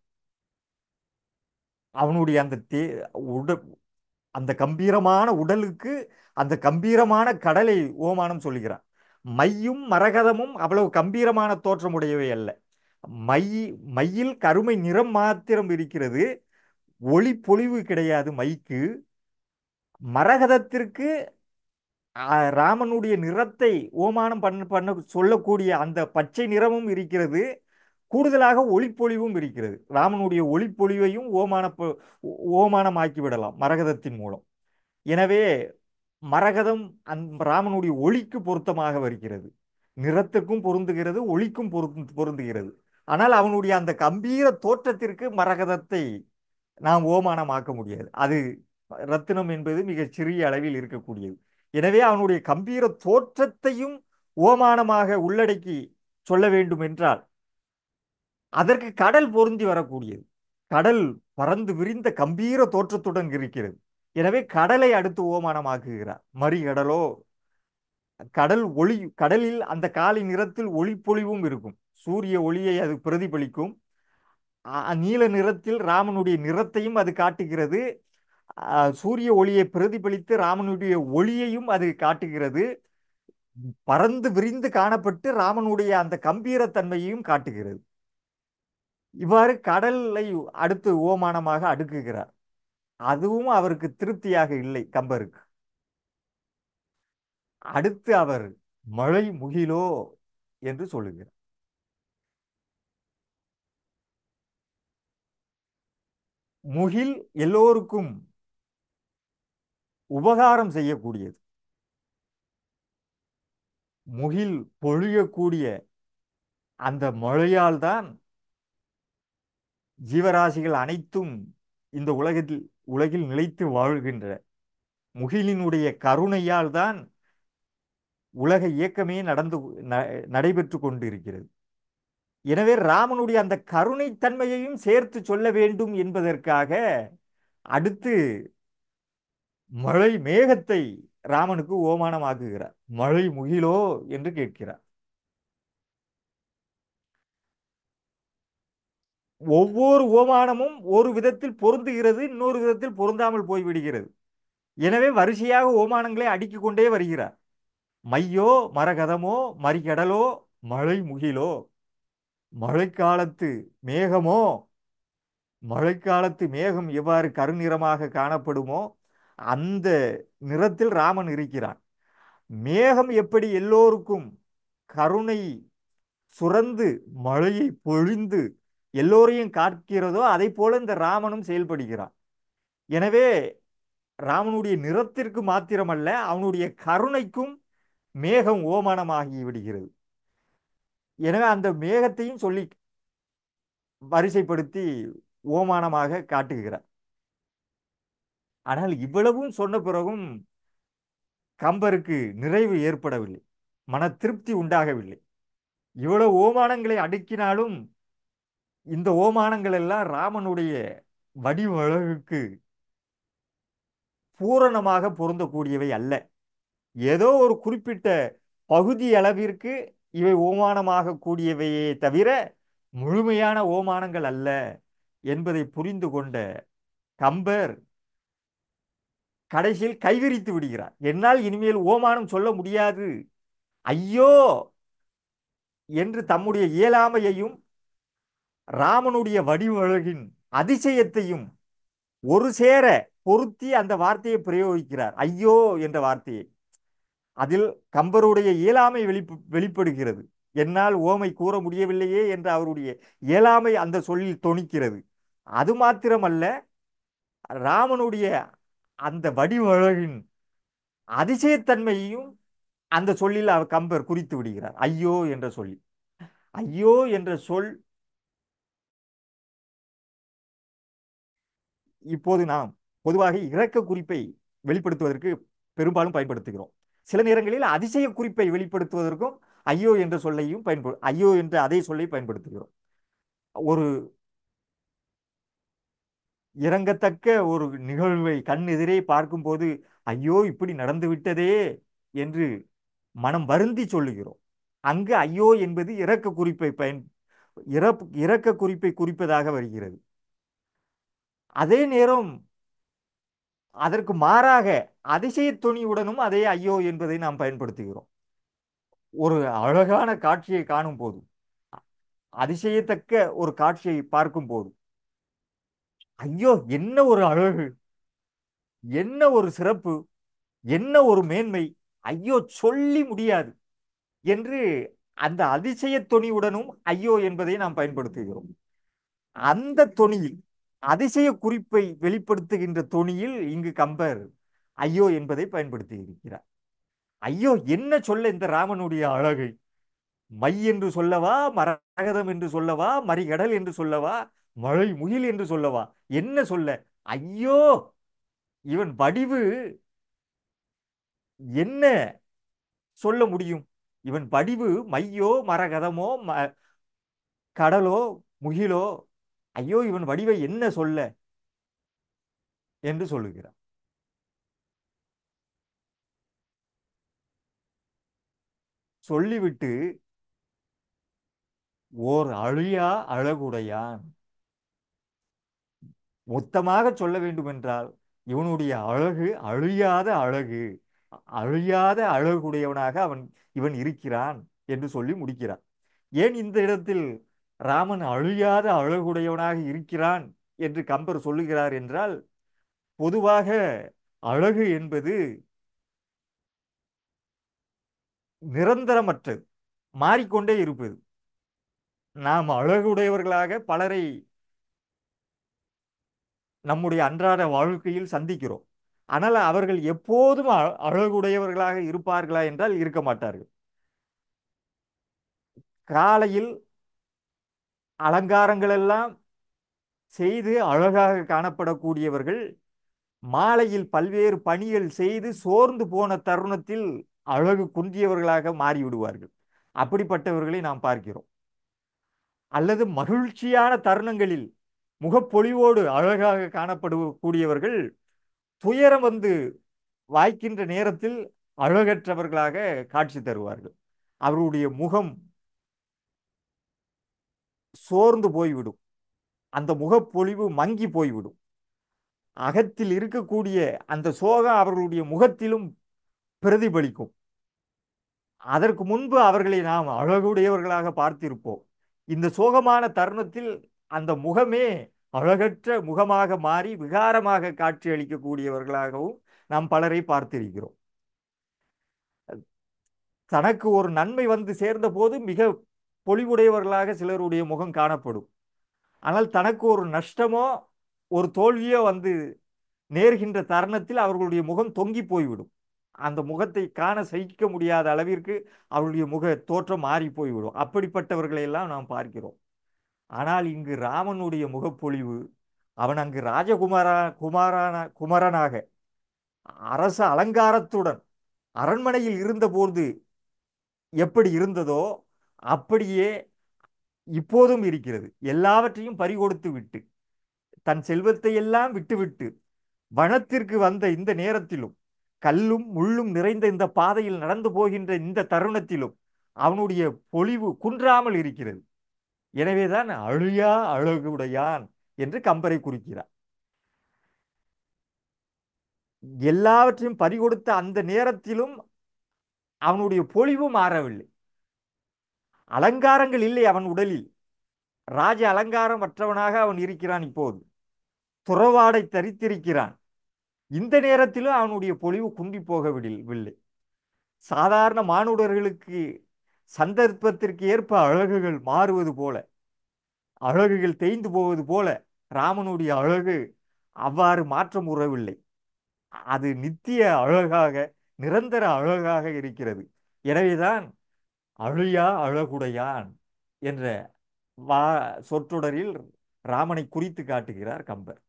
அவனுடைய அந்த தே உட அந்த கம்பீரமான உடலுக்கு அந்த கம்பீரமான கடலை ஓமானம் சொல்லுகிறார் மையும் மரகதமும் அவ்வளவு கம்பீரமான தோற்றமுடையவை அல்ல மை மையில் கருமை நிறம் மாத்திரம் இருக்கிறது ஒளி பொலிவு கிடையாது மைக்கு மரகதத்திற்கு ராமனுடைய நிறத்தை ஓமானம் பண்ண பண்ண சொல்லக்கூடிய அந்த பச்சை நிறமும் இருக்கிறது கூடுதலாக ஒளிப்பொழிவும் இருக்கிறது ராமனுடைய ஒளிப்பொழிவையும் ஓமான ஓமானமாக்கி விடலாம் மரகதத்தின் மூலம் எனவே மரகதம் அந் ராமனுடைய ஒளிக்கு பொருத்தமாக வருகிறது நிறத்துக்கும் பொருந்துகிறது ஒளிக்கும் பொருந்து பொருந்துகிறது ஆனால் அவனுடைய அந்த கம்பீர தோற்றத்திற்கு மரகதத்தை நாம் ஓமானமாக்க முடியாது அது ரத்தினம் என்பது மிக சிறிய அளவில் இருக்கக்கூடியது எனவே அவனுடைய கம்பீர தோற்றத்தையும் ஓமானமாக உள்ளடக்கி சொல்ல வேண்டும் என்றால் அதற்கு கடல் பொருந்தி வரக்கூடியது கடல் பறந்து விரிந்த கம்பீர தோற்றத்துடன் இருக்கிறது எனவே கடலை அடுத்து ஓமானமாக்குகிறார் மறிகடலோ கடல் ஒளி கடலில் அந்த காலை நிறத்தில் ஒளிப்பொழிவும் இருக்கும் சூரிய ஒளியை அது பிரதிபலிக்கும் நீல நிறத்தில் ராமனுடைய நிறத்தையும் அது காட்டுகிறது சூரிய ஒளியை பிரதிபலித்து ராமனுடைய ஒளியையும் அது காட்டுகிறது பறந்து விரிந்து காணப்பட்டு ராமனுடைய அந்த கம்பீரத்தன்மையையும் காட்டுகிறது இவ்வாறு கடலை அடுத்து ஓமானமாக அடுக்குகிறார் அதுவும் அவருக்கு திருப்தியாக இல்லை கம்பருக்கு அடுத்து அவர் மழை முகிலோ என்று சொல்லுகிறார் முகில் எல்லோருக்கும் உபகாரம் செய்யக்கூடியது முகில் பொழியக்கூடிய அந்த மழையால் தான் ஜீவராசிகள் அனைத்தும் இந்த உலகத்தில் உலகில் நிலைத்து வாழ்கின்ற முகிலினுடைய கருணையால் தான் உலக இயக்கமே நடந்து நடைபெற்று கொண்டு இருக்கிறது எனவே ராமனுடைய அந்த கருணைத்தன்மையையும் சேர்த்து சொல்ல வேண்டும் என்பதற்காக அடுத்து மழை மேகத்தை ராமனுக்கு ஓமானமாக்குகிறார் மழை முகிலோ என்று கேட்கிறார் ஒவ்வொரு ஓமானமும் ஒரு விதத்தில் பொருந்துகிறது இன்னொரு விதத்தில் பொருந்தாமல் போய்விடுகிறது எனவே வரிசையாக ஓமானங்களை அடுக்கிக் கொண்டே வருகிறார் மையோ மரகதமோ மறிகடலோ மழை முகிலோ மழைக்காலத்து மேகமோ மழைக்காலத்து மேகம் எவ்வாறு கருநிறமாக காணப்படுமோ அந்த நிறத்தில் ராமன் இருக்கிறான் மேகம் எப்படி எல்லோருக்கும் கருணை சுரந்து மழையை பொழிந்து எல்லோரையும் காக்கிறதோ அதை போல இந்த ராமனும் செயல்படுகிறான் எனவே ராமனுடைய நிறத்திற்கு மாத்திரமல்ல அவனுடைய கருணைக்கும் மேகம் ஓமானமாகி விடுகிறது எனவே அந்த மேகத்தையும் சொல்லி வரிசைப்படுத்தி ஓமானமாக காட்டுகிறார் ஆனால் இவ்வளவும் சொன்ன பிறகும் கம்பருக்கு நிறைவு ஏற்படவில்லை மன திருப்தி உண்டாகவில்லை இவ்வளவு ஓமானங்களை அடுக்கினாலும் இந்த ஓமானங்கள் எல்லாம் ராமனுடைய வடிவழகுக்கு பூரணமாக பொருந்தக்கூடியவை அல்ல ஏதோ ஒரு குறிப்பிட்ட பகுதி அளவிற்கு இவை ஓமானமாக கூடியவையே தவிர முழுமையான ஓமானங்கள் அல்ல என்பதை புரிந்து கொண்ட கம்பர் கடைசியில் கைவிரித்து விடுகிறார் என்னால் இனிமேல் ஓமானம் சொல்ல முடியாது ஐயோ என்று தம்முடைய இயலாமையையும் ராமனுடைய வடிவழகின் அதிசயத்தையும் ஒரு சேர பொருத்தி அந்த வார்த்தையை பிரயோகிக்கிறார் ஐயோ என்ற வார்த்தையை அதில் கம்பருடைய இயலாமை வெளிப்பு வெளிப்படுகிறது என்னால் ஓமை கூற முடியவில்லையே என்ற அவருடைய இயலாமை அந்த சொல்லில் தொனிக்கிறது அது மாத்திரமல்ல ராமனுடைய அந்த வடிவழகின் அதிசயத்தன்மையையும் அந்த சொல்லில் அவர் கம்பர் குறித்து விடுகிறார் ஐயோ என்ற சொல்லி ஐயோ என்ற சொல் இப்போது நாம் பொதுவாக இறக்க குறிப்பை வெளிப்படுத்துவதற்கு பெரும்பாலும் பயன்படுத்துகிறோம் சில நேரங்களில் அதிசய குறிப்பை வெளிப்படுத்துவதற்கும் ஐயோ என்ற சொல்லையும் பயன்படு ஐயோ என்ற அதே சொல்லை பயன்படுத்துகிறோம் ஒரு இறங்கத்தக்க ஒரு நிகழ்வை கண் எதிரே பார்க்கும்போது ஐயோ இப்படி நடந்து விட்டதே என்று மனம் வருந்தி சொல்லுகிறோம் அங்கு ஐயோ என்பது இறக்க குறிப்பை பயன் இறப் இறக்க குறிப்பை குறிப்பதாக வருகிறது அதே நேரம் அதற்கு மாறாக அதிசய துணியுடனும் அதே ஐயோ என்பதை நாம் பயன்படுத்துகிறோம் ஒரு அழகான காட்சியை காணும் போது அதிசயத்தக்க ஒரு காட்சியை பார்க்கும் போது ஐயோ என்ன ஒரு அழகு என்ன ஒரு சிறப்பு என்ன ஒரு மேன்மை ஐயோ சொல்லி முடியாது என்று அந்த அதிசய தொனியுடனும் ஐயோ என்பதை நாம் பயன்படுத்துகிறோம் அந்த தொனியில் அதிசய குறிப்பை வெளிப்படுத்துகின்ற தொனியில் இங்கு கம்பர் ஐயோ என்பதை பயன்படுத்தி இருக்கிறார் ஐயோ என்ன சொல்ல இந்த ராமனுடைய அழகை மை என்று சொல்லவா மரகதம் என்று சொல்லவா மறிகடல் என்று சொல்லவா மழை முகில் என்று சொல்லவா என்ன சொல்ல ஐயோ இவன் வடிவு என்ன சொல்ல முடியும் இவன் வடிவு மையோ மரகதமோ ம கடலோ முகிலோ ஐயோ இவன் வடிவை என்ன சொல்ல என்று சொல்லுகிறார் சொல்லிவிட்டு ஓர் அழியா அழகுடையான் மொத்தமாக சொல்ல வேண்டுமென்றால் இவனுடைய அழகு அழியாத அழகு அழியாத அழகுடையவனாக அவன் இவன் இருக்கிறான் என்று சொல்லி முடிக்கிறான் ஏன் இந்த இடத்தில் ராமன் அழியாத அழகுடையவனாக இருக்கிறான் என்று கம்பர் சொல்லுகிறார் என்றால் பொதுவாக அழகு என்பது நிரந்தரமற்றது மாறிக்கொண்டே இருப்பது நாம் அழகுடையவர்களாக பலரை நம்முடைய அன்றாட வாழ்க்கையில் சந்திக்கிறோம் ஆனால் அவர்கள் எப்போதும் அ- அழகுடையவர்களாக இருப்பார்களா என்றால் இருக்க மாட்டார்கள் காலையில் அலங்காரங்கள் எல்லாம் செய்து அழகாக காணப்படக்கூடியவர்கள் மாலையில் பல்வேறு பணிகள் செய்து சோர்ந்து போன தருணத்தில் அழகு குன்றியவர்களாக மாறிவிடுவார்கள் அப்படிப்பட்டவர்களை நாம் பார்க்கிறோம் அல்லது மகிழ்ச்சியான தருணங்களில் முகப்பொலிவோடு அழகாக காணப்படக்கூடியவர்கள் துயரம் வந்து வாய்க்கின்ற நேரத்தில் அழகற்றவர்களாக காட்சி தருவார்கள் அவருடைய முகம் சோர்ந்து போய்விடும் அந்த முகப்பொலிவு மங்கி போய்விடும் அகத்தில் இருக்கக்கூடிய அந்த சோகம் அவர்களுடைய முகத்திலும் பிரதிபலிக்கும் அதற்கு முன்பு அவர்களை நாம் அழகுடையவர்களாக பார்த்திருப்போம் இந்த சோகமான தருணத்தில் அந்த முகமே அழகற்ற முகமாக மாறி விகாரமாக காட்சியளிக்கக்கூடியவர்களாகவும் நாம் பலரை பார்த்திருக்கிறோம் தனக்கு ஒரு நன்மை வந்து சேர்ந்த போது மிக பொலிவுடையவர்களாக சிலருடைய முகம் காணப்படும் ஆனால் தனக்கு ஒரு நஷ்டமோ ஒரு தோல்வியோ வந்து நேர்கின்ற தருணத்தில் அவர்களுடைய முகம் தொங்கி போய்விடும் அந்த முகத்தை காண சகிக்க முடியாத அளவிற்கு அவருடைய முக தோற்றம் மாறி போய்விடும் அப்படிப்பட்டவர்களை எல்லாம் நாம் பார்க்கிறோம் ஆனால் இங்கு ராமனுடைய முகப்பொழிவு அவன் அங்கு ராஜகுமாரா குமாரான குமரனாக அரச அலங்காரத்துடன் அரண்மனையில் இருந்தபோது எப்படி இருந்ததோ அப்படியே இப்போதும் இருக்கிறது எல்லாவற்றையும் பறிகொடுத்து விட்டு தன் செல்வத்தை எல்லாம் விட்டுவிட்டு வனத்திற்கு வந்த இந்த நேரத்திலும் கல்லும் முள்ளும் நிறைந்த இந்த பாதையில் நடந்து போகின்ற இந்த தருணத்திலும் அவனுடைய பொலிவு குன்றாமல் இருக்கிறது எனவேதான் அழியா அழகுடையான் என்று கம்பரை குறிக்கிறார் எல்லாவற்றையும் பறிகொடுத்த அந்த நேரத்திலும் அவனுடைய பொலிவு மாறவில்லை அலங்காரங்கள் இல்லை அவன் உடலில் ராஜ அலங்காரம் அற்றவனாக அவன் இருக்கிறான் இப்போது துறவாடை தரித்திருக்கிறான் இந்த நேரத்திலும் அவனுடைய பொலிவு குண்டி போகவில்லை சாதாரண மானுடர்களுக்கு சந்தர்ப்பத்திற்கு ஏற்ப அழகுகள் மாறுவது போல அழகுகள் தேய்ந்து போவது போல ராமனுடைய அழகு அவ்வாறு மாற்றம் உறவில்லை அது நித்திய அழகாக நிரந்தர அழகாக இருக்கிறது எனவேதான் அழியா அழகுடையான் என்ற வா சொற்றொடரில் ராமனை குறித்து காட்டுகிறார் கம்பர்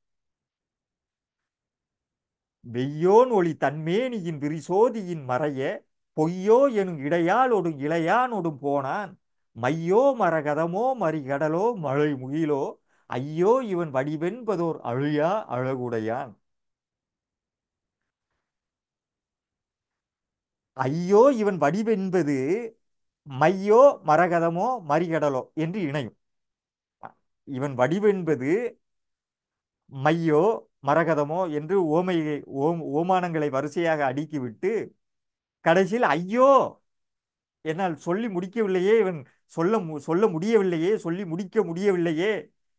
வெய்யோன் ஒளி தன்மேனியின் விரிசோதியின் மறைய பொய்யோ எனும் இடையாலொடும் இளையானொடும் போனான் மையோ மரகதமோ மறிகடலோ மழை முகிலோ ஐயோ இவன் வடிவென்பதோர் அழியா அழகுடையான் ஐயோ இவன் வடிவென்பது மையோ மரகதமோ மறிகடலோ என்று இணையும் இவன் வடிவென்பது மையோ மரகதமோ என்று ஓமையை ஓம் ஓமானங்களை வரிசையாக அடுக்கிவிட்டு கடைசியில் ஐயோ என்னால் சொல்லி முடிக்கவில்லையே இவன் சொல்ல சொல்ல முடியவில்லையே சொல்லி முடிக்க முடியவில்லையே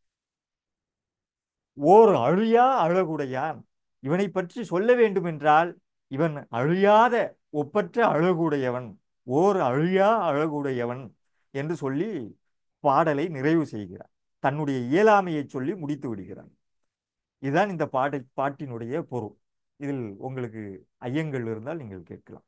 ஓர் அழியா அழகுடையான் இவனை பற்றி சொல்ல வேண்டும் என்றால் இவன் அழியாத ஒப்பற்ற அழகுடையவன் ஓர் அழியா அழகுடையவன் என்று சொல்லி பாடலை நிறைவு செய்கிறார் தன்னுடைய இயலாமையை சொல்லி முடித்து விடுகிறான் இதுதான் இந்த பாட்டை பாட்டினுடைய பொருள் இதில் உங்களுக்கு ஐயங்கள் இருந்தால் நீங்கள் கேட்கலாம்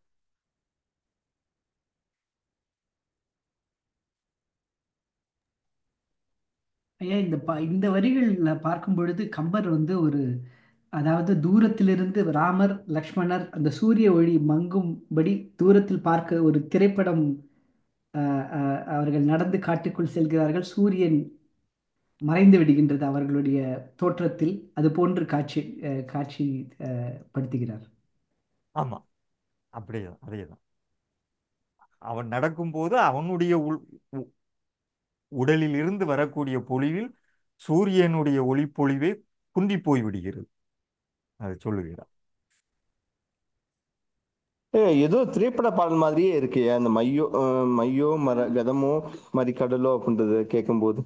ஐயா இந்த பா இந்த வரிகள்ல பார்க்கும் பொழுது கம்பர் வந்து ஒரு அதாவது தூரத்திலிருந்து ராமர் லக்ஷ்மணர் அந்த சூரிய ஒளி மங்கும்படி தூரத்தில் பார்க்க ஒரு திரைப்படம் அஹ், அஹ், அவர்கள் நடந்து காட்டுக்குள் செல்கிறார்கள் சூரியன் மறைந்து விடுகின்றது அவர்களுடைய தோற்றத்தில் அது போன்று காட்சி அஹ், காட்சி அஹ், படுத்துகிறார் ஆமா அப்படியேதான் அதேதான் அவன் நடக்கும்போது அவனுடைய உள் உ- உடலில் இருந்து வரக்கூடிய பொழிவில் சூரியனுடைய ஒளிப்பொழிவே குன்றி போய் விடுகிறது அதை சொல்லுகிறார் ஏ, ஏதோ திரைப்பட பாடல் மாதிரியே இருக்கு அந்த மையோ அஹ், மையோ மர கதமோ மரி கடலோ அப்படின்றது கேட்கும்போது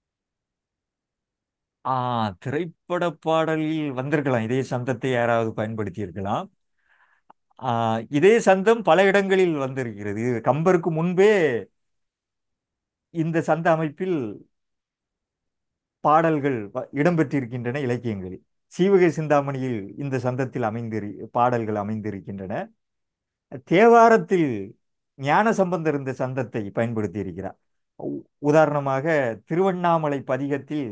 ஆ திரைப்பட பாடலில் வந்திருக்கலாம் இதே சந்தத்தை யாராவது பயன்படுத்தி இருக்கலாம் ஆ, இதே சந்தம் பல இடங்களில் வந்திருக்கிறது இது கம்பருக்கு முன்பே இந்த சந்த அமைப்பில் பாடல்கள் வ- இடம்பெற்றிருக்கின்றன இலக்கியங்களில் சீவகை சிந்தாமணியில் இந்த சந்தத்தில் அமைந்திரு பாடல்கள் அமைந்திருக்கின்றன தேவாரத்தில் ஞான சம்பந்தர் இந்த சந்தத்தை பயன்படுத்தி இருக்கிறார் உ- உதாரணமாக திருவண்ணாமலை பதிகத்தில்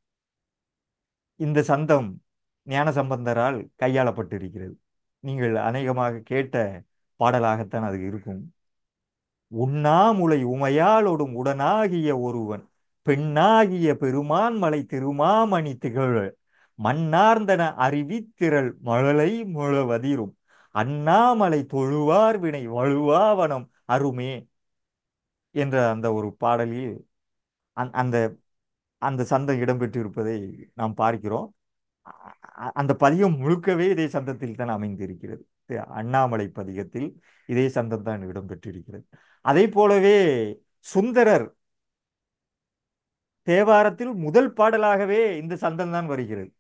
இந்த சந்தம் ஞான சம்பந்தரால் கையாளப்பட்டிருக்கிறது நீங்கள் அநேகமாக கேட்ட பாடலாகத்தான் அது இருக்கும் உண்ணாமுலை உமையாளொடும் உடனாகிய ஒருவன் பெண்ணாகிய பெருமான் மலை திருமாமணி திகழ மன்னார்ந்தன அறிவித்திரள் மழலை முழவதிரும் அண்ணாமலை தொழுவார் வினை வழுவாவனம் அருமே என்ற அந்த ஒரு பாடலில் அந்த அந்த அந்த சந்தம் இடம்பெற்றிருப்பதை நாம் பார்க்கிறோம் அ- அ- அந்த பதிகம் முழுக்கவே இதே சந்தத்தில் தான் அமைந்திருக்கிறது இது அண்ணாமலை பதிகத்தில் இதே சந்தம் தான் இடம்பெற்றிருக்கிறது அதே போலவே சுந்தரர் தேவாரத்தில் முதல் பாடலாகவே இந்த சந்தம் தான் வருகிறது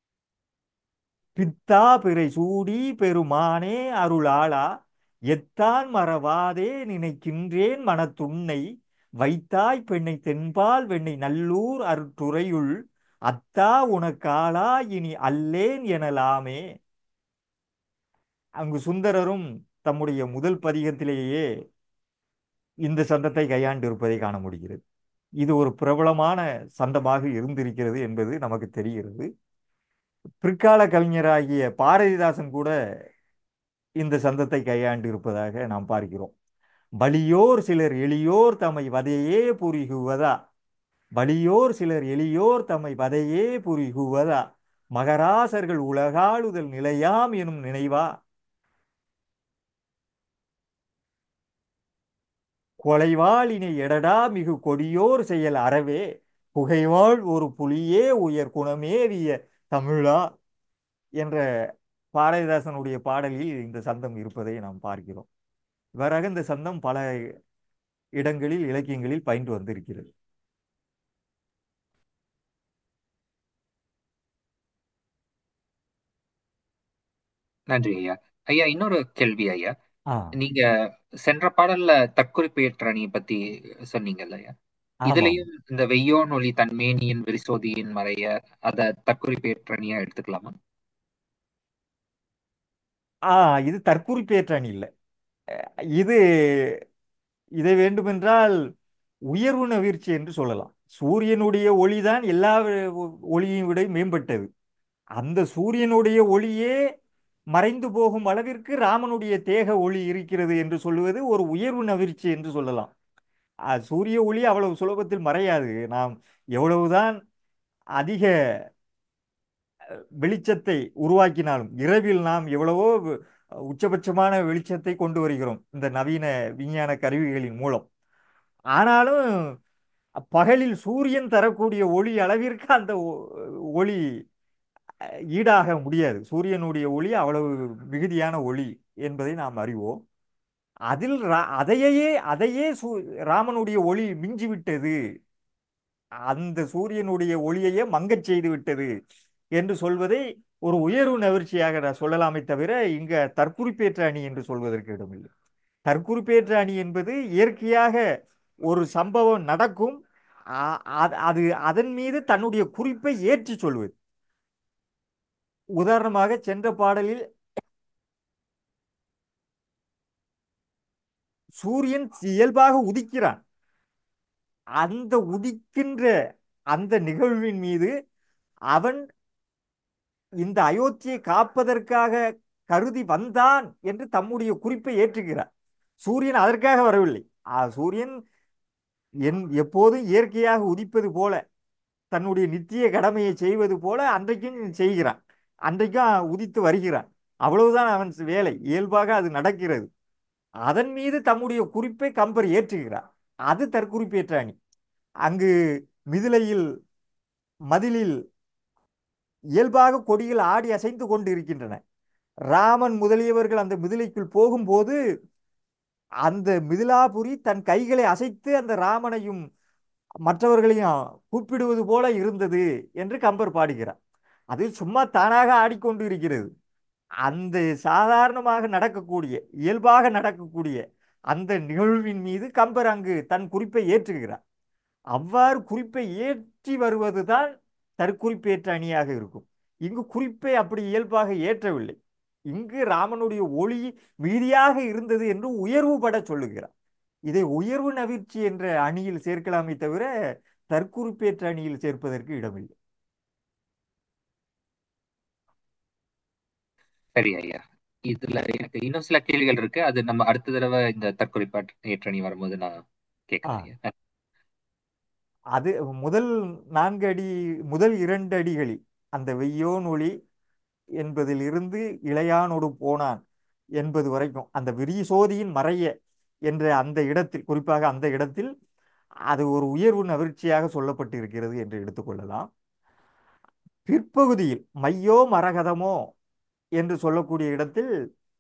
பித்தா பிறை சூடி பெருமானே அருளாளா எத்தான் மறவாதே நினைக்கின்றேன் மனத்துன்னை வைத்தாய் பெண்ணை தென்பால் வெண்ணை நல்லூர் அருட்டுறையுள் அத்தா உனக்காளா இனி அல்லேன் எனலாமே அங்கு சுந்தரரும் தம்முடைய முதல் பதிகத்திலேயே இந்த சந்தத்தை கையாண்டு இருப்பதை காண முடிகிறது இது ஒரு பிரபலமான சந்தமாக இருந்திருக்கிறது என்பது நமக்கு தெரிகிறது பிற்கால கவிஞராகிய பாரதிதாசன் கூட இந்த சந்தத்தை கையாண்டு இருப்பதாக நாம் பார்க்கிறோம் வலியோர் சிலர் எளியோர் தம்மை வதையே புரிகுவதா வலியோர் சிலர் எளியோர் தம்மை வதையே புரிகுவதா மகராசர்கள் உலகாளுதல் நிலையாம் எனும் நினைவா கொலைவாளினை எடடா மிகு கொடியோர் செயல் அறவே புகைவாள் ஒரு புலியே உயர் குணமேவிய தமிழா என்ற பாரதிதாசனுடைய பாடலில் இந்த சந்தம் இருப்பதை நாம் பார்க்கிறோம் இவ்வாறாக இந்த சந்தம் பல இடங்களில் இலக்கியங்களில் பயின்று வந்திருக்கிறது நன்றி ஐயா ஐயா இன்னொரு கேள்வி ஐயா ஆ நீங்க சென்ற பாடல்ல தற்குறிப்பு ஏற்றணியை பத்தி சொன்னீங்கல்ல ஐயா ஆமாம் இதுலயும் இந்த வெய்யோன் ஒளி தன்மேனியின் விரிசோதியின் மறைய அத தற்குறிப்பு ஏற்றணியா எடுத்துக்கலாமா ஆ இது தற்குறிப்பேற்ற அணி இல்லை இது இதை வேண்டுமென்றால் உயர்வு நவிர்ச்சி என்று சொல்லலாம் சூரியனுடைய ஒளிதான் எல்லா ஒளியை விட மேம்பட்டது அந்த சூரியனுடைய ஒளியே மறைந்து போகும் அளவிற்கு ராமனுடைய தேக ஒளி இருக்கிறது என்று சொல்லுவது ஒரு உயர்வு நவிர்ச்சி என்று சொல்லலாம் அஹ் சூரிய ஒளி அவ்வளவு சுலபத்தில் மறையாது நாம் எவ்வளவுதான் அதிக வெளிச்சத்தை உருவாக்கினாலும் இரவில் நாம் எவ்வளவோ உச்சபட்சமான வெளிச்சத்தை கொண்டு வருகிறோம் இந்த நவீன விஞ்ஞான கருவிகளின் மூலம் ஆனாலும் பகலில் சூரியன் தரக்கூடிய ஒளி அளவிற்கு அந்த ஒ- ஒளி அஹ், ஈடாக முடியாது சூரியனுடைய ஒளி அவ்வளவு மிகுதியான ஒளி என்பதை நாம் அறிவோம் அதில் ரா- அதையே அதையே சூ ராமனுடைய ஒளி மிஞ்சிவிட்டது அந்த சூரியனுடைய ஒளியையே மங்கச் செய்து விட்டது என்று சொல்வதை ஒரு உயர்வு நவிர்ச்சியாக நான் சொல்லலாமே தவிர இங்க தற்குறிப்பேற்ற அணி என்று சொல்வதற்கு இடமில்லை தற்குறிப்பேற்ற அணி என்பது இயற்கையாக ஒரு சம்பவம் நடக்கும் ஆ- அது அது அதன் மீது தன்னுடைய குறிப்பை ஏற்றி சொல்வது உதாரணமாக சென்ற பாடலில் சூரியன் இயல்பாக உதிக்கிறான் அந்த உதிக்கின்ற அந்த நிகழ்வின் மீது அவன் இந்த அயோத்தியை காப்பதற்காக கருதி வந்தான் என்று தம்முடைய குறிப்பை ஏற்றுகிறார் சூரியன் அதற்காக வரவில்லை ஆ, சூரியன் என் எப்போதும் இயற்கையாக உதிப்பது போல தன்னுடைய நித்திய கடமையை செய்வது போல அன்றைக்கும் செய்கிறான் அன்றைக்கும் உதித்து வருகிறான் அவ்வளவுதான் அவன் வேலை இயல்பாக அது நடக்கிறது அதன் மீது தம்முடைய குறிப்பை கம்பர் ஏற்றுகிறார் அது தற்குறிப்பேற்ற அணி அங்கு மிதிலையில் மதிலில் இயல்பாக கொடிகள் ஆடி அசைந்து கொண்டு இருக்கின்றன ராமன் முதலியவர்கள் அந்த மிதிலைக்குள் போகும்போது அந்த மிதிலாபுரி தன் கைகளை அசைத்து அந்த ராமனையும் மற்றவர்களையும் கூப்பிடுவது போல இருந்தது என்று கம்பர் பாடுகிறார் அது சும்மா தானாக ஆடிக்கொண்டு இருக்கிறது அந்த சாதாரணமாக நடக்கக்கூடிய இயல்பாக நடக்கக்கூடிய அந்த நிகழ்வின் மீது கம்பர் அங்கு தன் குறிப்பை ஏற்றுகிறார் அவ்வாறு குறிப்பை ஏற்றி வருவதுதான் தற்குறிப்பேற்ற அணியாக இருக்கும் இங்கு குறிப்பை அப்படி இயல்பாக ஏற்றவில்லை இங்கு ராமனுடைய ஒளி மீதியாக இருந்தது என்று உயர்வுபட சொல்லுகிறார் இதை உயர்வு நவிர்ச்சி என்ற அணியில் சேர்க்கலாமே தவிர தற்குறிப்பேற்ற அணியில் சேர்ப்பதற்கு இடமில்லை சரி ஐயா இதுல எனக்கு இன்னும் சில கேள்விகள் இருக்கு அது நம்ம அடுத்த தடவை இந்த தற்குறிப்பு ஏற்றணி வரும்போது நான் ஆ கேட்கிறேன் ஐயா அது முதல் நான்கு அடி முதல் இரண்டு அடிகளில் அந்த வெய்யோன் ஒளி என்பதிலிருந்து இளையானோடு போனான் என்பது வரைக்கும் அந்த விரிசோதியின் மறைய என்ற அந்த இடத்தில் குறிப்பாக அந்த இடத்தில் அது ஒரு உயர்வு நவிர்ச்சியாக சொல்லப்பட்டு இருக்கிறது என்று எடுத்துக்கொள்ளலாம் பிற்பகுதியில் மையோ மரகதமோ என்று சொல்லக்கூடிய இடத்தில்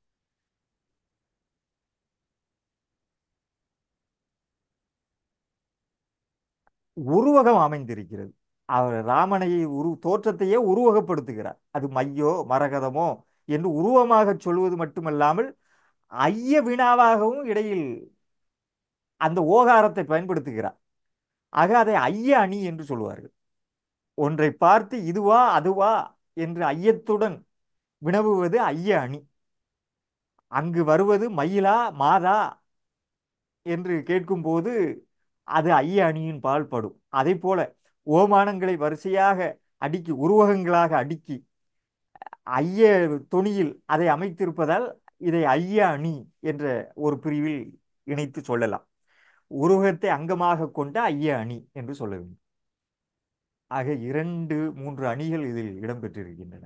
உருவகம் அமைந்திருக்கிறது அவர் ராமனை உரு தோற்றத்தையே உருவகப்படுத்துகிறார் அது மையோ மரகதமோ என்று உருவமாக சொல்வது மட்டுமல்லாமல் ஐய வினாவாகவும் இடையில் அந்த ஓகாரத்தை பயன்படுத்துகிறார் ஆக அதை ஐய அணி என்று சொல்வார்கள் ஒன்றை பார்த்து இதுவா அதுவா என்று ஐயத்துடன் வினவுவது ஐய அணி அங்கு வருவது மயிலா மாதா என்று கேட்கும்போது அது ஐய அணியின் பால் படும் அதை போல ஓமானங்களை வரிசையாக அடுக்கி உருவகங்களாக அடுக்கி ஐய தொனியில் அதை அமைத்திருப்பதால் இதை ஐய அணி என்ற ஒரு பிரிவில் இணைத்து சொல்லலாம் உருவகத்தை அங்கமாக கொண்ட ஐய அணி என்று சொல்ல வேண்டும் ஆக இரண்டு மூன்று அணிகள் இதில் இடம்பெற்றிருக்கின்றன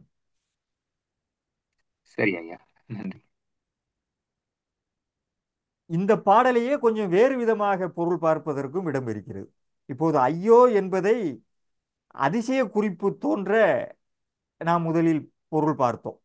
சரி ஐயா நன்றி இந்த பாடலையே கொஞ்சம் வேறு விதமாக பொருள் பார்ப்பதற்கும் இடம் இருக்கிறது இப்போது ஐயோ என்பதை அதிசய குறிப்பு தோன்ற நாம் முதலில் பொருள் பார்த்தோம்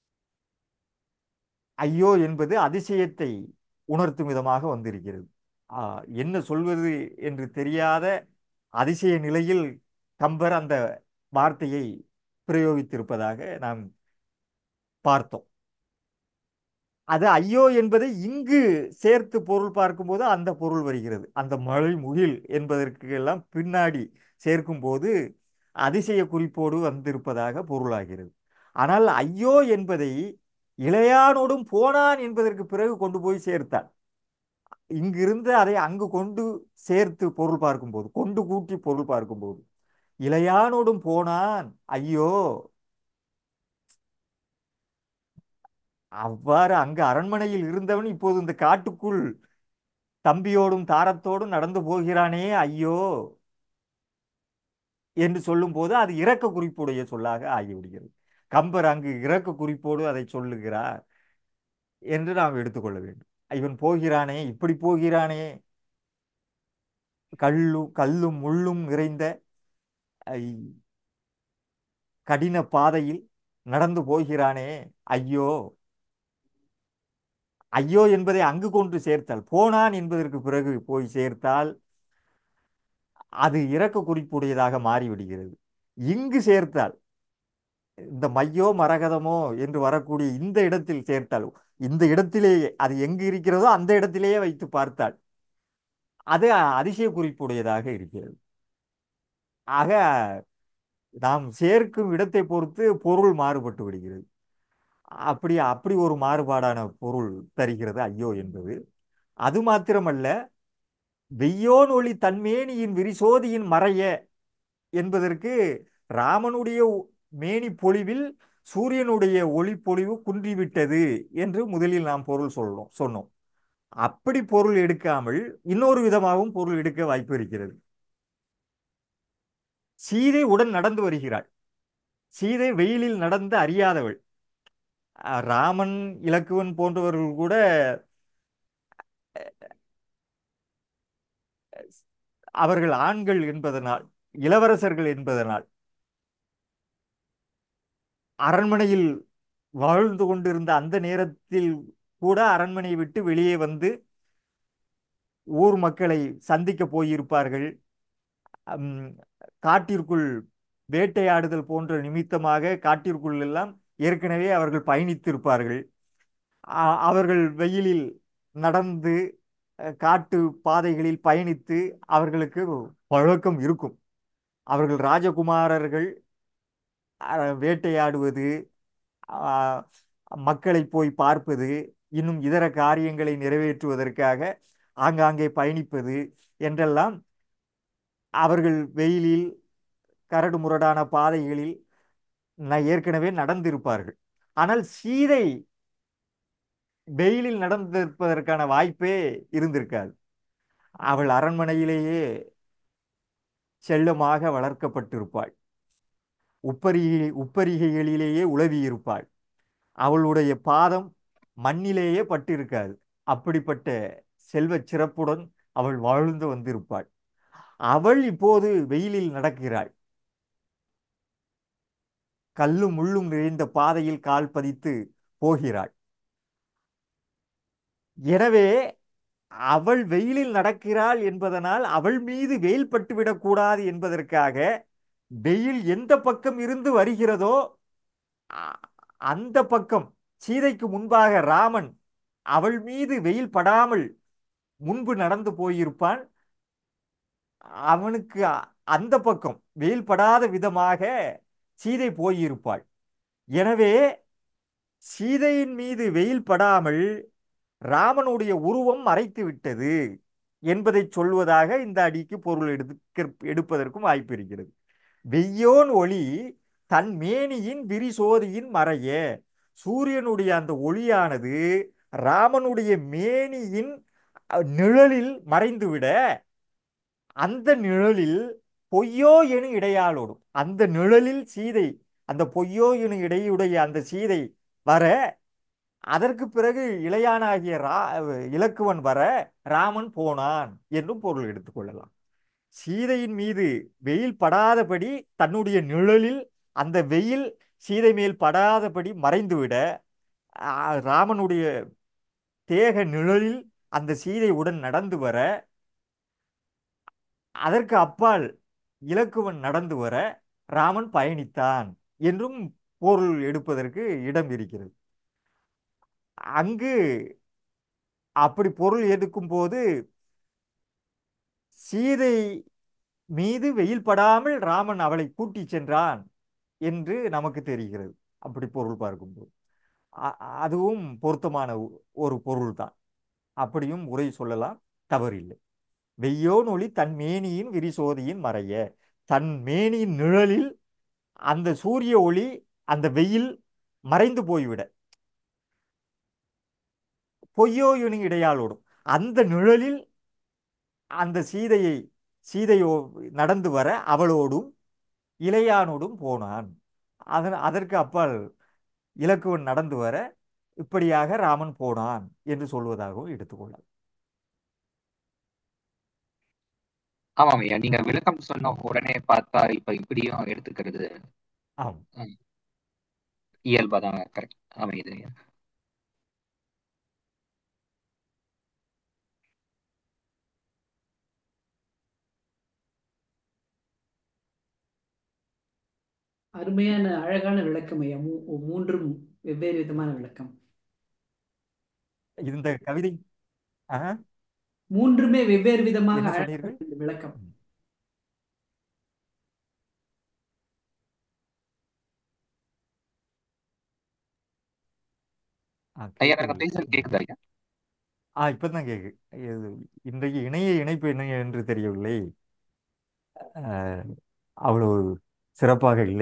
ஐயோ என்பது அதிசயத்தை உணர்த்தும் விதமாக வந்திருக்கிறது ஆ, என்ன சொல்வது என்று தெரியாத அதிசய நிலையில் கம்பர் அந்த வார்த்தையை பிரயோகித்திருப்பதாக நாம் பார்த்தோம் அது ஐயோ என்பதை இங்கு சேர்த்து பொருள் பார்க்கும்போது அந்த பொருள் வருகிறது அந்த மழை முகில் என்பதற்கு எல்லாம் பின்னாடி சேர்க்கும்போது அதிசய குறிப்போடு வந்திருப்பதாக பொருளாகிறது ஆனால் ஐயோ என்பதை இளையானோடும் போனான் என்பதற்கு பிறகு கொண்டு போய் சேர்த்தான் இங்கிருந்து அதை அங்கு கொண்டு சேர்த்து பொருள் பார்க்கும்போது கொண்டு கூட்டி பொருள் பார்க்கும்போது இளையானோடும் போனான் ஐயோ அவ்வாறு அங்கு அரண்மனையில் இருந்தவன் இப்போது இந்த காட்டுக்குள் தம்பியோடும் தாரத்தோடும் நடந்து போகிறானே ஐயோ என்று சொல்லும்போது அது இரக்க குறிப்புடைய சொல்லாக ஆகிவிடுகிறது கம்பர் அங்கு இரக்க குறிப்போடு அதை சொல்லுகிறார் என்று நாம் எடுத்துக்கொள்ள வேண்டும் இவன் போகிறானே இப்படி போகிறானே கல்லும் கல்லும் முள்ளும் நிறைந்த ஐ, கடின பாதையில் நடந்து போகிறானே ஐயோ ஐயோ என்பதை அங்கு கொண்டு சேர்த்தால் போனான் என்பதற்கு பிறகு போய் சேர்த்தால் அது இரக்க குறிப்புடையதாக மாறிவிடுகிறது இங்கு சேர்த்தால் இந்த மையோ மரகதமோ என்று வரக்கூடிய இந்த இடத்தில் சேர்த்தால் இந்த இடத்திலேயே அது எங்கு இருக்கிறதோ அந்த இடத்திலேயே வைத்து பார்த்தால் அது அதிசய குறிப்புடையதாக இருக்கிறது ஆக நாம் சேர்க்கும் இடத்தை பொறுத்து பொருள் மாறுபட்டு விடுகிறது அப்படி அப்படி ஒரு மாறுபாடான பொருள் தருகிறது ஐயோ என்பது அது மாத்திரமல்ல வெய்யோன் ஒளி தன்மேனியின் விரிசோதியின் மறைய என்பதற்கு ராமனுடைய ஒ- மேனி பொழிவில் சூரியனுடைய ஒளி பொழிவு குன்றிவிட்டது என்று முதலில் நாம் பொருள் சொல்லணும் சொன்னோம் அப்படி பொருள் எடுக்காமல் இன்னொரு விதமாகவும் பொருள் எடுக்க வாய்ப்பு இருக்கிறது சீதை உடன் நடந்து வருகிறாள் சீதை வெயிலில் நடந்து அறியாதவள் அஹ் ராமன் இலக்குவன் போன்றவர்கள் கூட அவர்கள் ஆண்கள் என்பதனால் இளவரசர்கள் என்பதனால் அரண்மனையில் வாழ்ந்து கொண்டிருந்த அந்த நேரத்தில் கூட அரண்மனையை விட்டு வெளியே வந்து ஊர் மக்களை சந்திக்க போயிருப்பார்கள் உம், காட்டிற்குள் வேட்டையாடுதல் போன்ற நிமித்தமாக காட்டிற்குள் எல்லாம் ஏற்கனவே அவர்கள் பயணித்திருப்பார்கள் அ- அவர்கள் வெயிலில் நடந்து அஹ், காட்டு பாதைகளில் பயணித்து அவர்களுக்கு பழக்கம் இருக்கும் அவர்கள் ராஜகுமாரர்கள் அஹ், வேட்டையாடுவது அஹ், மக்களை போய் பார்ப்பது இன்னும் இதர காரியங்களை நிறைவேற்றுவதற்காக ஆங்காங்கே பயணிப்பது என்றெல்லாம் அவர்கள் வெயிலில் கரடு முரடான பாதைகளில் ந- ஏற்கனவே நடந்திருப்பார்கள் ஆனால் சீதை வெயிலில் நடந்திருப்பதற்கான வாய்ப்பே இருந்திருக்காது அவள் அரண்மனையிலேயே செல்லமாக வளர்க்கப்பட்டிருப்பாள் உப்பரிகை உப்பரிகைகளிலேயே உலவி இருப்பாள் அவளுடைய பாதம் மண்ணிலேயே பட்டிருக்காது அப்படிப்பட்ட செல்வச் சிறப்புடன் அவள் வாழ்ந்து வந்திருப்பாள் அவள் இப்போது வெயிலில் நடக்கிறாள் கல்லும் முள்ளும் நிறைந்த பாதையில் கால் பதித்து போகிறாள் எனவே அவள் வெயிலில் நடக்கிறாள் என்பதனால் அவள் மீது வெயில் பட்டுவிடக் கூடாது என்பதற்காக வெயில் எந்த பக்கம் இருந்து வருகிறதோ அ- அந்த பக்கம் சீதைக்கு முன்பாக ராமன் அவள் மீது வெயில் படாமல் முன்பு நடந்து போயிருப்பான் அவனுக்கு அ- அந்த பக்கம் வெயில் படாத விதமாக சீதை போயிருப்பாள் எனவே சீதையின் மீது வெயில் படாமல் ராமனுடைய உருவம் மறைத்து விட்டது என்பதை சொல்வதாக இந்த அடிக்கு பொருள் எடுக்க எடுப்பதற்கும் வாய்ப்பு இருக்கிறது வெய்யோன் ஒளி தன் மேனியின் விரிசோதியின் மறைய சூரியனுடைய அந்த ஒளியானது ராமனுடைய மேனியின் அ, நிழலில் மறைந்துவிட அந்த நிழலில் பொய்யோ எனும் இடையாளோடும் அந்த நிழலில் சீதை அந்த பொய்யோ எனும் இடையுடைய அந்த சீதை வர அதற்கு பிறகு இளையானாகிய ரா இலக்குவன் வர ராமன் போனான் என்றும் பொருள் எடுத்துக்கொள்ளலாம் சீதையின் மீது வெயில் படாதபடி தன்னுடைய நிழலில் அந்த வெயில் சீதை மேல் படாதபடி மறைந்துவிட ஆ, ராமனுடைய தேக நிழலில் அந்த சீதை உடன் நடந்து வர அதற்கு அப்பால் இலக்குவன் நடந்து வர ராமன் பயணித்தான் என்றும் பொருள் எடுப்பதற்கு இடம் இருக்கிறது அங்கு அப்படி பொருள் எடுக்கும் போது சீதை மீது வெயில் படாமல் ராமன் அவளை கூட்டிச் சென்றான் என்று நமக்கு தெரிகிறது அப்படி பொருள் பார்க்கும்போது அ- அதுவும் பொருத்தமான ஒ- ஒரு பொருள்தான் அப்படியும் உரை சொல்லலாம் தவறில்லை வெய்யோன் ஒளி தன் மேனியின் விரிசோதியின் மறைய தன் மேனியின் நிழலில் அந்த சூரிய ஒளி அந்த வெயில் மறைந்து போய்விட பொய்யோ எனும் இடையாளோடும் அந்த நிழலில் அந்த சீதையை சீதையோ நடந்து வர அவளோடும் இளையானோடும் போனான் அதன் அதற்கு அப்பால் இலக்குவன் நடந்து வர இப்படியாக ராமன் போனான் என்று சொல்வதாகவும் எடுத்துக்கொள்ளலாம் ஆமாம் ஐயா நீங்க விளக்கம் சொன்ன உடனே பார்த்தா இப்ப இப்படியும் எடுத்துக்கிறது ஆம் ம், இயல்பாதான் கரெக்ட் அமையுது ஐயா அருமையான அழகான விளக்கம் ஐயா மூ- மூன்றும் வெவ்வேறு விதமான விளக்கம் இந்த கவிதை ஆ, மூன்றுமே வெவ்வேறு விதமாக என்ன அழகான சொன்னீர்கள் இந்த விளக்கம் ம். ஆ, ஐயா நாங்க கேட்கவில்லை பேசுறது ம். கேக்குதா ஐயா ஆ இப்பதான் கேக்கு இது இன்றைக்கு இணைய இணைப்பு என்ன என்று தெரியவில்லை ஆஹ், அவ்வளவு சிறப்பாக இல்லை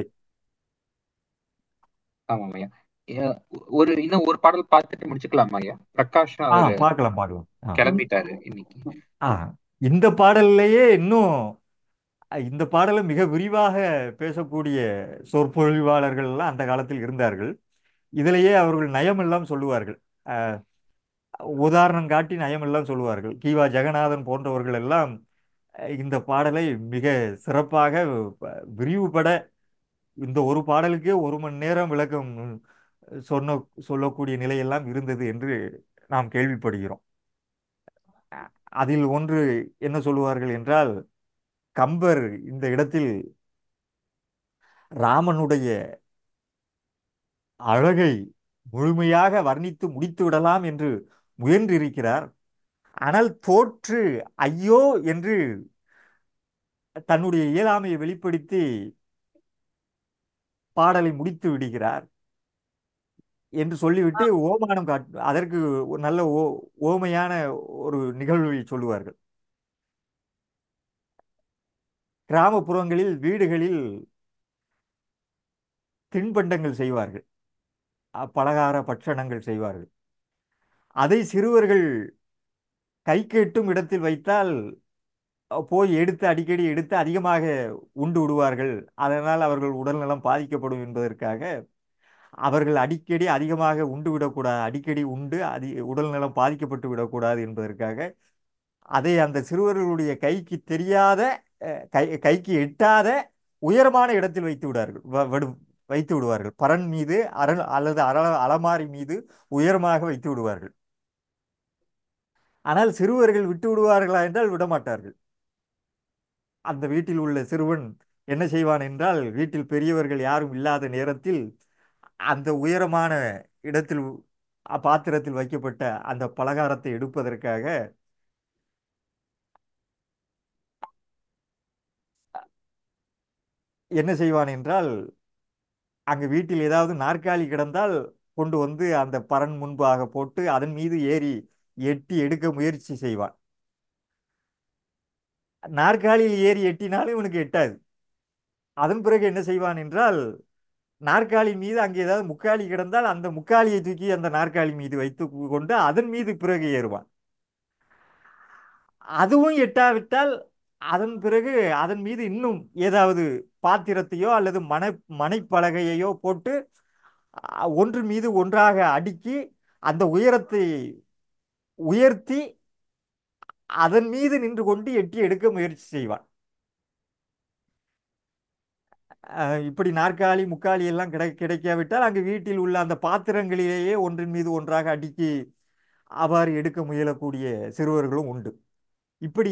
ஆமாம் ஐயா ஐயா, ஒரு இன்னும் ஒரு பாடல் பார்த்துட்டு முடிச்சுக்கலாமா ஐயா பிரகாஷும் ஆ அவரு பார்க்கலாம் பார்க்கலாம் ஆ கிளம்பிட்டாரு இன்னைக்கு ஆ இந்த பாடல்லையே இன்னும் இந்த பாடலை மிக விரிவாக பேசக்கூடிய சொற்பொழிவாளர்கள் எல்லாம் அந்த காலத்தில் இருந்தார்கள் இதிலேயே அவர்கள் நயமெல்லாம் சொல்லுவார்கள் ஆஹ், உதாரணம் காட்டி நயமெல்லாம் சொல்லுவார்கள் கீவா ஜெகநாதன் போன்றவர்கள் எல்லாம் அஹ், இந்த பாடலை மிக சிறப்பாக ப- விரிவுபட இந்த ஒரு பாடலுக்கே ஒரு மணி நேரம் விளக்கம் சொன்ன சொல்லக்கூடிய நிலையெல்லாம் இருந்தது என்று நாம் கேள்விப்படுகிறோம் அதில் ஒன்று என்ன சொல்லுவார்கள் என்றால் கம்பர் இந்த இடத்தில் ராமனுடைய அழகை முழுமையாக வர்ணித்து முடித்து விடலாம் என்று முயன்றிருக்கிறார் ஆனால் தோற்று ஐயோ என்று தன்னுடைய இயலாமையை வெளிப்படுத்தி பாடலை முடித்து விடுகிறார் என்று சொல்லிவிட்டு ஓமானம் காட்டு அதற்கு ஒரு நல்ல ஓ ஓமையான ஒரு நிகழ்வை சொல்லுவார்கள் கிராமப்புறங்களில் வீடுகளில் தின்பண்டங்கள் செய்வார்கள் அ- பலகார பட்சணங்கள் செய்வார்கள் அதை சிறுவர்கள் கை கேட்டும் இடத்தில் வைத்தால் அ, போய் எடுத்து அடிக்கடி எடுத்து அதிகமாக உண்டு விடுவார்கள் அதனால் அவர்கள் உடல்நலம் பாதிக்கப்படும் என்பதற்காக அவர்கள் அடிக்கடி அதிகமாக உண்டு விடக்கூடாது அடிக்கடி உண்டு அதி உடல்நலம் பாதிக்கப்பட்டு விடக்கூடாது என்பதற்காக அதை அந்த சிறுவர்களுடைய கைக்கு தெரியாத அஹ், கை கைக்கு எட்டாத உயரமான இடத்தில் வைத்து விடார்கள் வ- விடு வைத்து விடுவார்கள் பரண் மீது அரண் அல்லது அர அலமாரி மீது உயரமாக வைத்து விடுவார்கள் ஆனால் சிறுவர்கள் விட்டு விடுவார்களா என்றால் விடமாட்டார்கள் அந்த வீட்டில் உள்ள சிறுவன் என்ன செய்வான் என்றால் வீட்டில் பெரியவர்கள் யாரும் இல்லாத நேரத்தில் அந்த உயரமான இடத்தில் அ- பாத்திரத்தில் வைக்கப்பட்ட அந்த பலகாரத்தை எடுப்பதற்காக என்ன செய்வான் என்றால் அங்கு வீட்டில் ஏதாவது நாற்காலி கிடந்தால் கொண்டு வந்து அந்த பரன் முன்பாக போட்டு அதன் மீது ஏறி எட்டி எடுக்க முயற்சி செய்வான் நாற்காலியில் ஏறி எட்டினாலும் இவனுக்கு எட்டாது அதன் பிறகு என்ன செய்வான் என்றால் நாற்காலி மீது அங்கே ஏதாவது முக்காலி கிடந்தால் அந்த முக்காலியை தூக்கி அந்த நாற்காலி மீது வைத்து கொண்டு அதன் மீது பிறகு ஏறுவான் அதுவும் எட்டாவிட்டால் அதன் பிறகு அதன் மீது இன்னும் ஏதாவது பாத்திரத்தையோ அல்லது மனை மனைப்பலகையையோ போட்டு அ, ஒன்று மீது ஒன்றாக அடுக்கி அந்த உயரத்தை உயர்த்தி அதன் மீது நின்று கொண்டு எட்டி எடுக்க முயற்சி செய்வான் அஹ் இப்படி நாற்காலி முக்காலி எல்லாம் கிடை கிடைக்காவிட்டால் அங்கு வீட்டில் உள்ள அந்த பாத்திரங்களிலேயே ஒன்றின் மீது ஒன்றாக அடுக்கி அவ்வாறு எடுக்க முயலக்கூடிய சிறுவர்களும் உண்டு இப்படி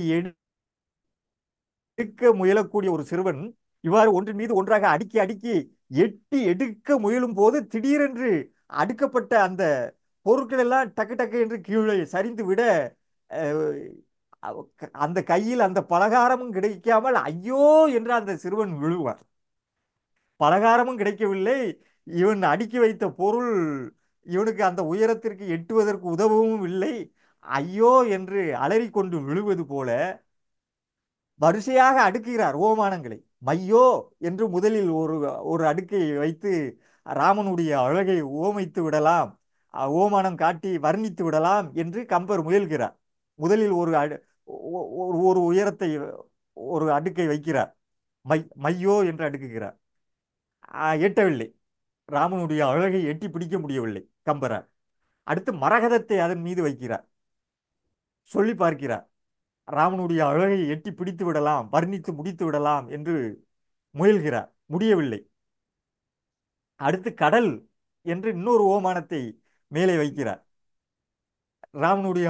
எடுக்க முயலக்கூடிய ஒரு சிறுவன் இவ்வாறு ஒன்றின் மீது ஒன்றாக அடுக்கி அடுக்கி எட்டி எடுக்க முயலும் போது திடீரென்று அடுக்கப்பட்ட அந்த பொருட்கள் எல்லாம் டக்கு டக்கு என்று கீழே சரிந்து விட அஹ், அவ- அந்த கையில் அந்த பலகாரமும் கிடைக்காமல் ஐயோ என்று அந்த சிறுவன் விழுவான் பலகாரமும் கிடைக்கவில்லை இவன் அடுக்கி வைத்த பொருள் இவனுக்கு அந்த உயரத்திற்கு எட்டுவதற்கு உதவவும் இல்லை ஐயோ என்று அலறிக்கொண்டு விழுவது போல வரிசையாக அடுக்குகிறார் ஓமானங்களை மையோ என்று முதலில் ஒரு ஒரு அடுக்கை வைத்து ராமனுடைய அழகை ஓமைத்து விடலாம் அஹ், ஓமானம் காட்டி வர்ணித்து விடலாம் என்று கம்பர் முயல்கிறார் முதலில் ஒரு அடு ஒ- ஒரு ஒரு உயரத்தை ஒரு அடுக்கை வைக்கிறார் மை மையோ என்று அடுக்குகிறார் ஆஹ், எட்டவில்லை ராமனுடைய அழகை எட்டி பிடிக்க முடியவில்லை கம்பரார் அடுத்து மரகதத்தை அதன் மீது வைக்கிறார் சொல்லி பார்க்கிறார் ராமனுடைய அழகை எட்டி பிடித்து விடலாம் வர்ணித்து முடித்து விடலாம் என்று முயல்கிறார் முடியவில்லை அடுத்து கடல் என்று இன்னொரு ஓமானத்தை மேலே வைக்கிறார் ராமனுடைய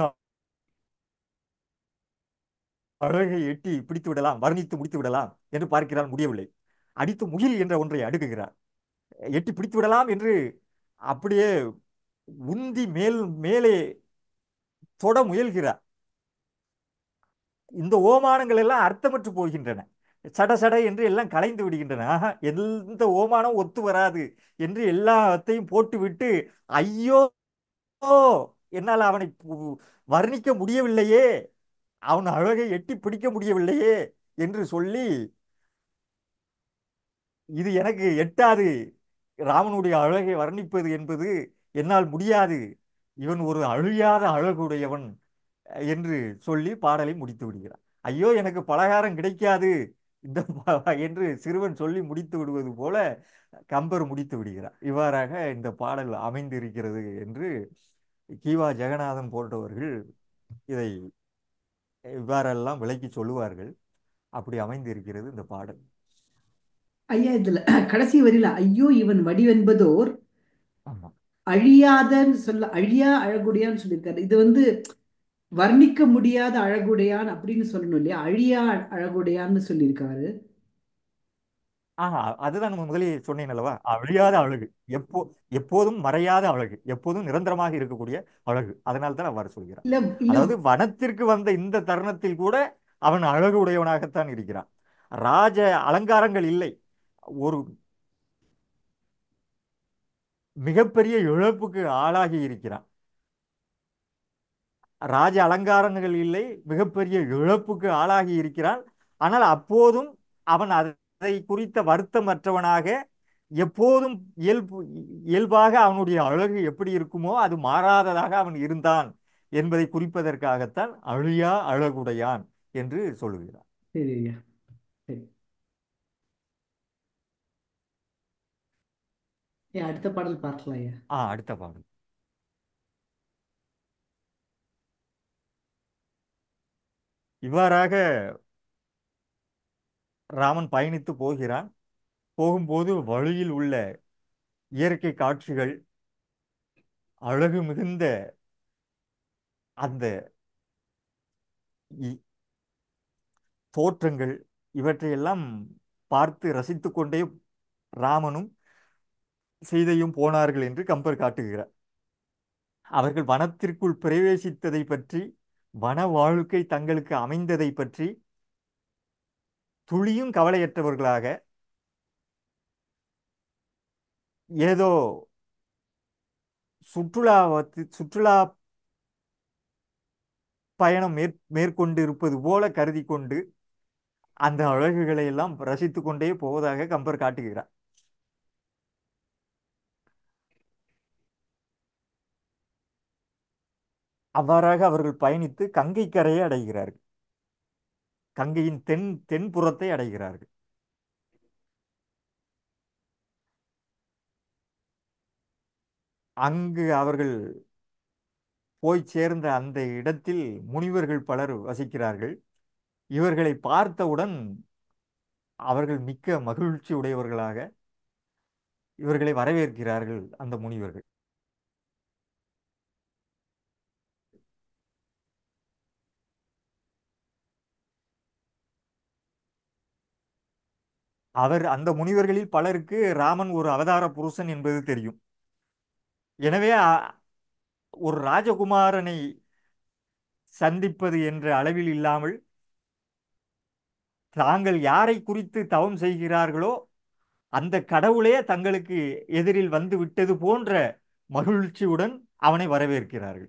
அழகை எட்டி பிடித்து விடலாம் வர்ணித்து முடித்து விடலாம் என்று பார்க்கிறார் முடியவில்லை அடித்து முகில் என்ற ஒன்றை அடுக்குகிறார் எட்டி பிடித்து விடலாம் என்று அப்படியே உந்தி மேல் மேலே தொட முயல்கிறார் இந்த ஓமானங்கள் எல்லாம் அர்த்தமற்று போகின்றன சட சட என்று எல்லாம் கலைந்து விடுகின்றன ஆஹா, எந்த ஓமானம் ஒத்து வராது என்று எல்லாத்தையும் போட்டுவிட்டு ஐயோ என்னால் அவனை பு- வர்ணிக்க முடியவில்லையே அவன் அழகை எட்டி பிடிக்க முடியவில்லையே என்று சொல்லி இது எனக்கு எட்டாது ராமனுடைய அழகை வர்ணிப்பது என்பது என்னால் முடியாது இவன் ஒரு அழியாத அழகுடையவன் என்று சொல்லி பாடலை முடித்து விடுகிறார் ஐயோ எனக்கு பலகாரம் கிடைக்காது இந்த ப- என்று சிறுவன் சொல்லி முடித்து விடுவது போல கம்பர் முடித்து விடுகிறார் இவ்வாறாக இந்த பாடல் அமைந்திருக்கிறது என்று கீவா ஜெகநாதன் போன்றவர்கள் இதை இவ்வாறெல்லாம் விளக்கி சொல்லுவார்கள் அப்படி அமைந்திருக்கிறது இந்த பாடல் ஐயா இதுல கடைசி வரியில ஐயோ இவன் வடிவென்பதோர் ஆமா அழியாதன்னு சொல்ல அழியா அழகுடையான்னு சொல்லியிருக்காரு இது வந்து வர்ணிக்க முடியாத அழகுடையான் அப்படின்னு சொல்லணும் இல்லையா அழியா அழகுடையான்னு சொல்லியிருக்காரு ஆஹா அதுதான் நம்ம முதலில் சொன்னேன் அல்லவா அழியாத அழகு எப்போ எப்போதும் மறையாத அழகு எப்போதும் நிரந்தரமாக இருக்கக்கூடிய அழகு அதனால தான் அவ்வாறு சொல்கிறார் இல்ல இல்ல அதாவது வனத்திற்கு வந்த இந்த தருணத்தில் கூட அவன் அழகு உடையவனாகத்தான் இருக்கிறான் ராஜ அலங்காரங்கள் இல்லை ஒரு மிகப்பெரிய இழப்புக்கு ஆளாகி இருக்கிறான் ராஜ அலங்காரங்கள் இல்லை மிகப்பெரிய இழப்புக்கு ஆளாகி இருக்கிறான் ஆனால் அப்போதும் அவன் அதை குறித்த வருத்தமற்றவனாக எப்போதும் இயல்பு இயல்பாக அவனுடைய அழகு எப்படி இருக்குமோ அது மாறாததாக அவன் இருந்தான் என்பதை குறிப்பதற்காகத்தான் அழியா அழகுடையான் என்று சொல்லுகிறார் சரி ஐயா சரி ஐயா அடுத்த பாடல் பார்க்கலாம் ஐயா ஆ அடுத்த பாடல் இவ்வாறாக ராமன் பயணித்து போகிறான் போகும்போது வழியில் உள்ள இயற்கை காட்சிகள் அழகு மிகுந்த அந்த இ- தோற்றங்கள் இவற்றையெல்லாம் பார்த்து ரசித்துக் கொண்டே ராமனும் சீதையும் போனார்கள் என்று கம்பர் காட்டுகிறார் அவர்கள் வனத்திற்குள் பிரவேசித்ததை பற்றி வன வாழ்க்கை தங்களுக்கு அமைந்ததை பற்றி துளியும் கவலையற்றவர்களாக ஏதோ சுற்றுலா சுற்றுலா பயணம் மேற் மேற்கொண்டு இருப்பது போல கருதி கொண்டு அந்த அழகுகளை எல்லாம் ரசித்து கொண்டே போவதாக கம்பர் காட்டுகிறார் அவ்வாறாக அவர்கள் பயணித்து கங்கை கரையை அடைகிறார்கள் கங்கையின் தென் தென்புறத்தை அடைகிறார்கள் அங்கு அவர்கள் போய் சேர்ந்த அந்த இடத்தில் முனிவர்கள் பலர் வசிக்கிறார்கள் இவர்களை பார்த்தவுடன் அவர்கள் மிக்க மகிழ்ச்சி உடையவர்களாக இவர்களை வரவேற்கிறார்கள் அந்த முனிவர்கள் அவர் அந்த முனிவர்களில் பலருக்கு ராமன் ஒரு அவதார புருஷன் என்பது தெரியும் எனவே அ- ஒரு ராஜகுமாரனை சந்திப்பது என்ற அளவில் இல்லாமல் தாங்கள் யாரை குறித்து தவம் செய்கிறார்களோ அந்த கடவுளே தங்களுக்கு எதிரில் வந்து விட்டது போன்ற மகிழ்ச்சியுடன் அவனை வரவேற்கிறார்கள்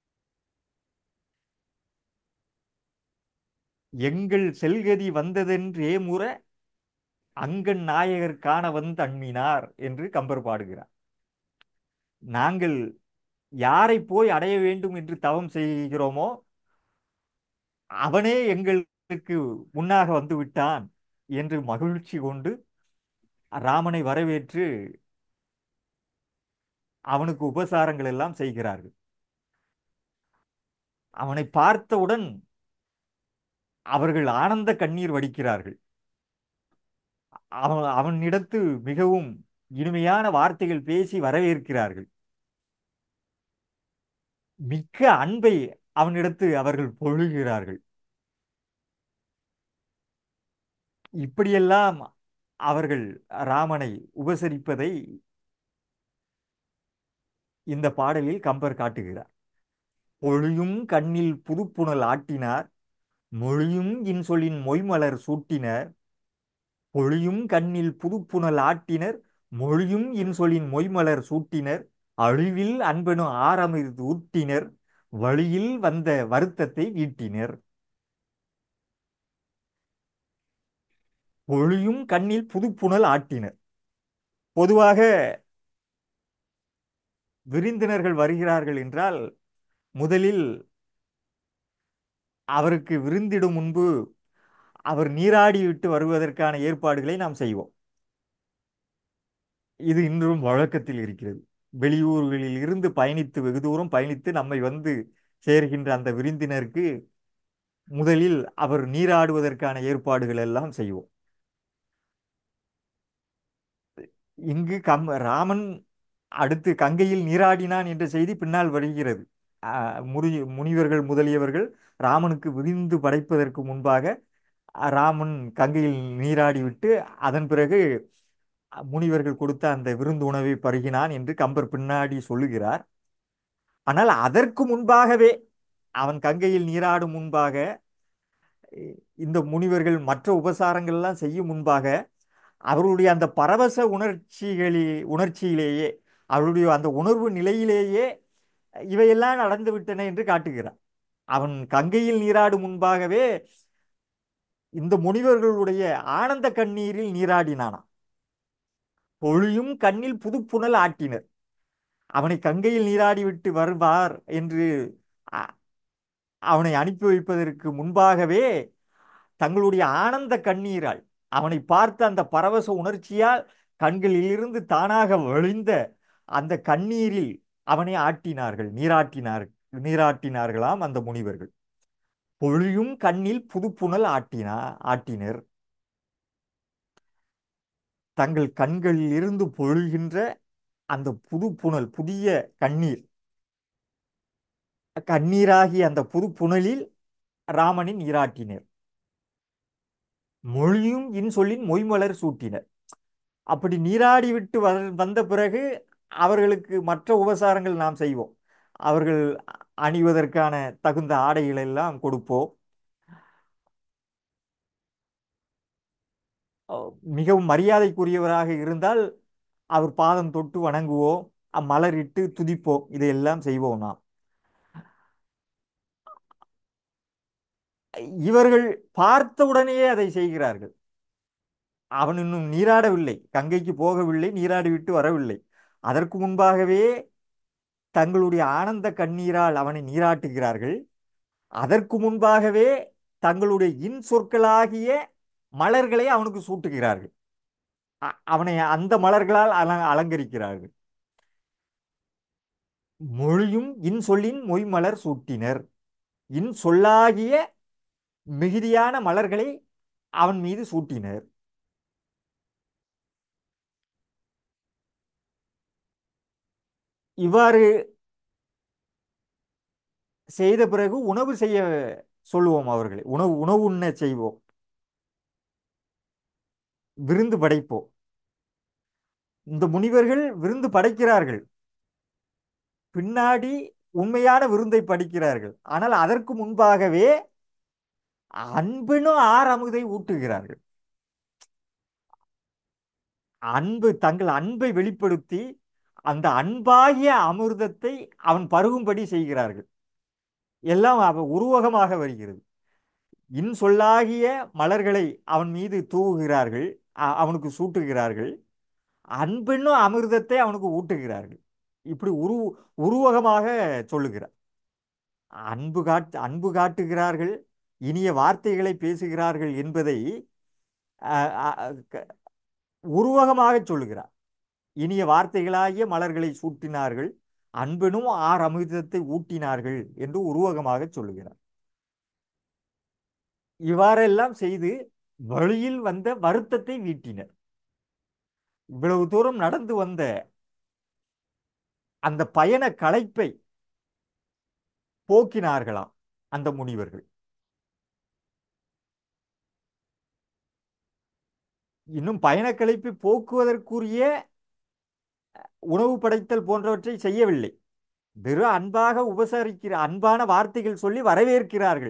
எங்கள் செல்கதி வந்ததென்றே முற அங்கன் நாயகர் காண வந்து அண்மினார் என்று கம்பர் பாடுகிறார் நாங்கள் யாரை போய் அடைய வேண்டும் என்று தவம் செய்கிறோமோ அவனே எங்களுக்கு முன்னாக வந்து விட்டான் என்று மகிழ்ச்சி கொண்டு ராமனை வரவேற்று அவனுக்கு உபசாரங்கள் எல்லாம் செய்கிறார்கள் அவனை பார்த்தவுடன் அவர்கள் ஆனந்த கண்ணீர் வடிக்கிறார்கள் அவன் அவனிடத்து மிகவும் இனிமையான வார்த்தைகள் பேசி வரவேற்கிறார்கள் மிக்க அன்பை அவனிடத்து அவர்கள் பொழுகிறார்கள் இப்படியெல்லாம் அவர்கள் ராமனை உபசரிப்பதை இந்த பாடலில் கம்பர் காட்டுகிறார் பொழியும் கண்ணில் புதுப்புணல் ஆட்டினார் மொழியும் இன்சொலின் மொய்மலர் சூட்டினர் பொழியும் கண்ணில் புதுப்புணல் ஆட்டினர் மொழியும் இன்சொலின் மொய்மலர் சூட்டினர் அழிவில் அன்பெனும் ஆரமிர் ஊட்டினர் வழியில் வந்த வருத்தத்தை வீட்டினர் பொழியும் கண்ணில் புதுப்புணல் ஆட்டினர் பொதுவாக விருந்தினர்கள் வருகிறார்கள் என்றால் முதலில் அவருக்கு விருந்திடும் முன்பு அவர் நீராடி விட்டு வருவதற்கான ஏற்பாடுகளை நாம் செய்வோம் இது இன்றும் வழக்கத்தில் இருக்கிறது வெளியூர்களில் இருந்து பயணித்து வெகு தூரம் பயணித்து நம்மை வந்து சேர்கின்ற அந்த விருந்தினருக்கு முதலில் அவர் நீராடுவதற்கான ஏற்பாடுகள் எல்லாம் செய்வோம் இங்கு கம் ராமன் அடுத்து கங்கையில் நீராடினான் என்ற செய்தி பின்னால் வருகிறது ஆஹ் முனி முனிவர்கள் முதலியவர்கள் ராமனுக்கு விருந்து படைப்பதற்கு முன்பாக அஹ் ராமன் கங்கையில் நீராடிவிட்டு அதன் பிறகு முனிவர்கள் கொடுத்த அந்த விருந்து உணவை பருகினான் என்று கம்பர் பின்னாடி சொல்லுகிறார் ஆனால் அதற்கு முன்பாகவே அவன் கங்கையில் நீராடும் முன்பாக இந்த முனிவர்கள் மற்ற உபசாரங்கள் எல்லாம் செய்யும் முன்பாக அவருடைய அந்த பரவச உணர்ச்சிகளி உணர்ச்சியிலேயே அவருடைய அந்த உணர்வு நிலையிலேயே இவையெல்லாம் நடந்து விட்டன என்று காட்டுகிறார் அவன் கங்கையில் நீராடும் முன்பாகவே இந்த முனிவர்களுடைய ஆனந்த கண்ணீரில் நீராடினானாம் பொழியும் கண்ணில் புதுப்புணல் ஆட்டினர் அவனை கங்கையில் நீராடி விட்டு வருவார் என்று அ- அவனை அனுப்பி வைப்பதற்கு முன்பாகவே தங்களுடைய ஆனந்த கண்ணீரால் அவனை பார்த்த அந்த பரவச உணர்ச்சியால் கண்களிலிருந்து தானாக வழிந்த அந்த கண்ணீரில் அவனை ஆட்டினார்கள் நீராட்டினார் நீராட்டினார்களாம் அந்த முனிவர்கள் பொழியும் கண்ணில் புதுப்புணல் ஆட்டினா ஆட்டினர் தங்கள் கண்களில் இருந்து பொழிகின்ற அந்த புதுப்புணல் புதிய கண்ணீர் கண்ணீராகிய அந்த புதுப்புணலில் ராமனை நீராட்டினர் மொழியும் இன்சொல்லின் மொய்மலர் சூட்டினர் அப்படி நீராடி விட்டு வ- வந்த பிறகு அவர்களுக்கு மற்ற உபசாரங்கள் நாம் செய்வோம் அவர்கள் அணிவதற்கான தகுந்த ஆடைகளை எல்லாம் கொடுப்போம் அஹ் மிகவும் மரியாதைக்குரியவராக இருந்தால் அவர் பாதம் தொட்டு வணங்குவோம் அ- மலரிட்டு துதிப்போம் இதையெல்லாம் செய்வோம் நாம் இவர்கள் பார்த்த உடனேயே அதை செய்கிறார்கள் அவன் இன்னும் நீராடவில்லை கங்கைக்கு போகவில்லை நீராடி விட்டு வரவில்லை அதற்கு முன்பாகவே தங்களுடைய ஆனந்த கண்ணீரால் அவனை நீராட்டுகிறார்கள் அதற்கு முன்பாகவே தங்களுடைய இன் சொற்களாகிய மலர்களை அவனுக்கு சூட்டுகிறார்கள் அ- அவனை அந்த மலர்களால் அல அலங்கரிக்கிறார்கள் மொழியும் இன் சொல்லின் மொய் மலர் சூட்டினர் இன் சொல்லாகிய மிகுதியான மலர்களை அவன் மீது சூட்டினர் இவ்வாறு செய்த பிறகு உணவு செய்ய சொல்லுவோம் அவர்களை உணவு உணவு உண்ண செய்வோம் விருந்து படைப்போம் இந்த முனிவர்கள் விருந்து படைக்கிறார்கள் பின்னாடி உண்மையான விருந்தை படிக்கிறார்கள் ஆனால் அதற்கு முன்பாகவே அன்பெனும் ஆர் அமுதை ஊட்டுகிறார்கள் அன்பு தங்கள் அன்பை வெளிப்படுத்தி அந்த அன்பாகிய அமிர்தத்தை அவன் பருகும்படி செய்கிறார்கள் எல்லாம் அவ உருவகமாக வருகிறது இன் சொல்லாகிய மலர்களை அவன் மீது தூவுகிறார்கள் அ- அவனுக்கு சூட்டுகிறார்கள் அன்பென்னும் அமிர்தத்தை அவனுக்கு ஊட்டுகிறார்கள் இப்படி உரு உருவகமாக சொல்லுகிறார் அன்பு காட்டு அன்பு காட்டுகிறார்கள் இனிய வார்த்தைகளை பேசுகிறார்கள் என்பதை அஹ், அஹ், க- உருவகமாக சொல்லுகிறார் இனிய வார்த்தைகளாகிய மலர்களை சூட்டினார்கள் அன்பெனும் ஆர் அமிர்தத்தை ஊட்டினார்கள் என்று உருவகமாக சொல்லுகிறார் இவ்வாறெல்லாம் செய்து வழியில் வந்த வருத்தத்தை வீட்டினர் இவ்வளவு தூரம் நடந்து வந்த அந்த பயண களைப்பை போக்கினார்களாம் அந்த முனிவர்கள் இன்னும் பயண களைப்பை போக்குவதற்குரிய உணவு படைத்தல் போன்றவற்றை செய்யவில்லை வெறும் அன்பாக உபசரிக்கிற அன்பான வார்த்தைகள் சொல்லி வரவேற்கிறார்கள்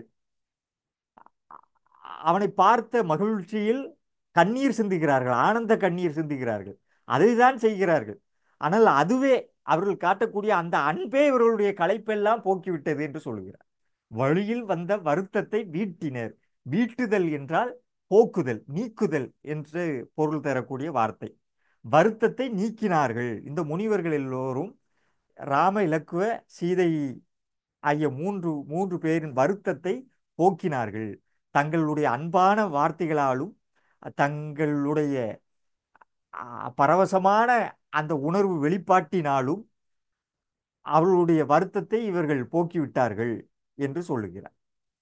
அவனை பார்த்த மகிழ்ச்சியில் கண்ணீர் சிந்துகிறார்கள் ஆனந்த கண்ணீர் சிந்துகிறார்கள் அதைதான் செய்கிறார்கள் ஆனால் அதுவே அவர்கள் காட்டக்கூடிய அந்த அன்பே இவர்களுடைய களைப்பெல்லாம் போக்கிவிட்டது என்று சொல்லுகிறார் வழியில் வந்த வருத்தத்தை வீட்டினர் வீட்டுதல் என்றால் போக்குதல் நீக்குதல் என்று பொருள் தரக்கூடிய வார்த்தை வருத்தத்தை நீக்கினார்கள் இந்த முனிவர்கள் எல்லோரும் ராம இலக்குவ சீதை ஆகிய மூன்று மூன்று பேரின் வருத்தத்தை போக்கினார்கள் தங்களுடைய அன்பான வார்த்தைகளாலும் தங்களுடைய ஆ, பரவசமான அந்த உணர்வு வெளிப்பாட்டினாலும் அவர்களுடைய வருத்தத்தை இவர்கள் போக்கிவிட்டார்கள் என்று சொல்லுகிறார்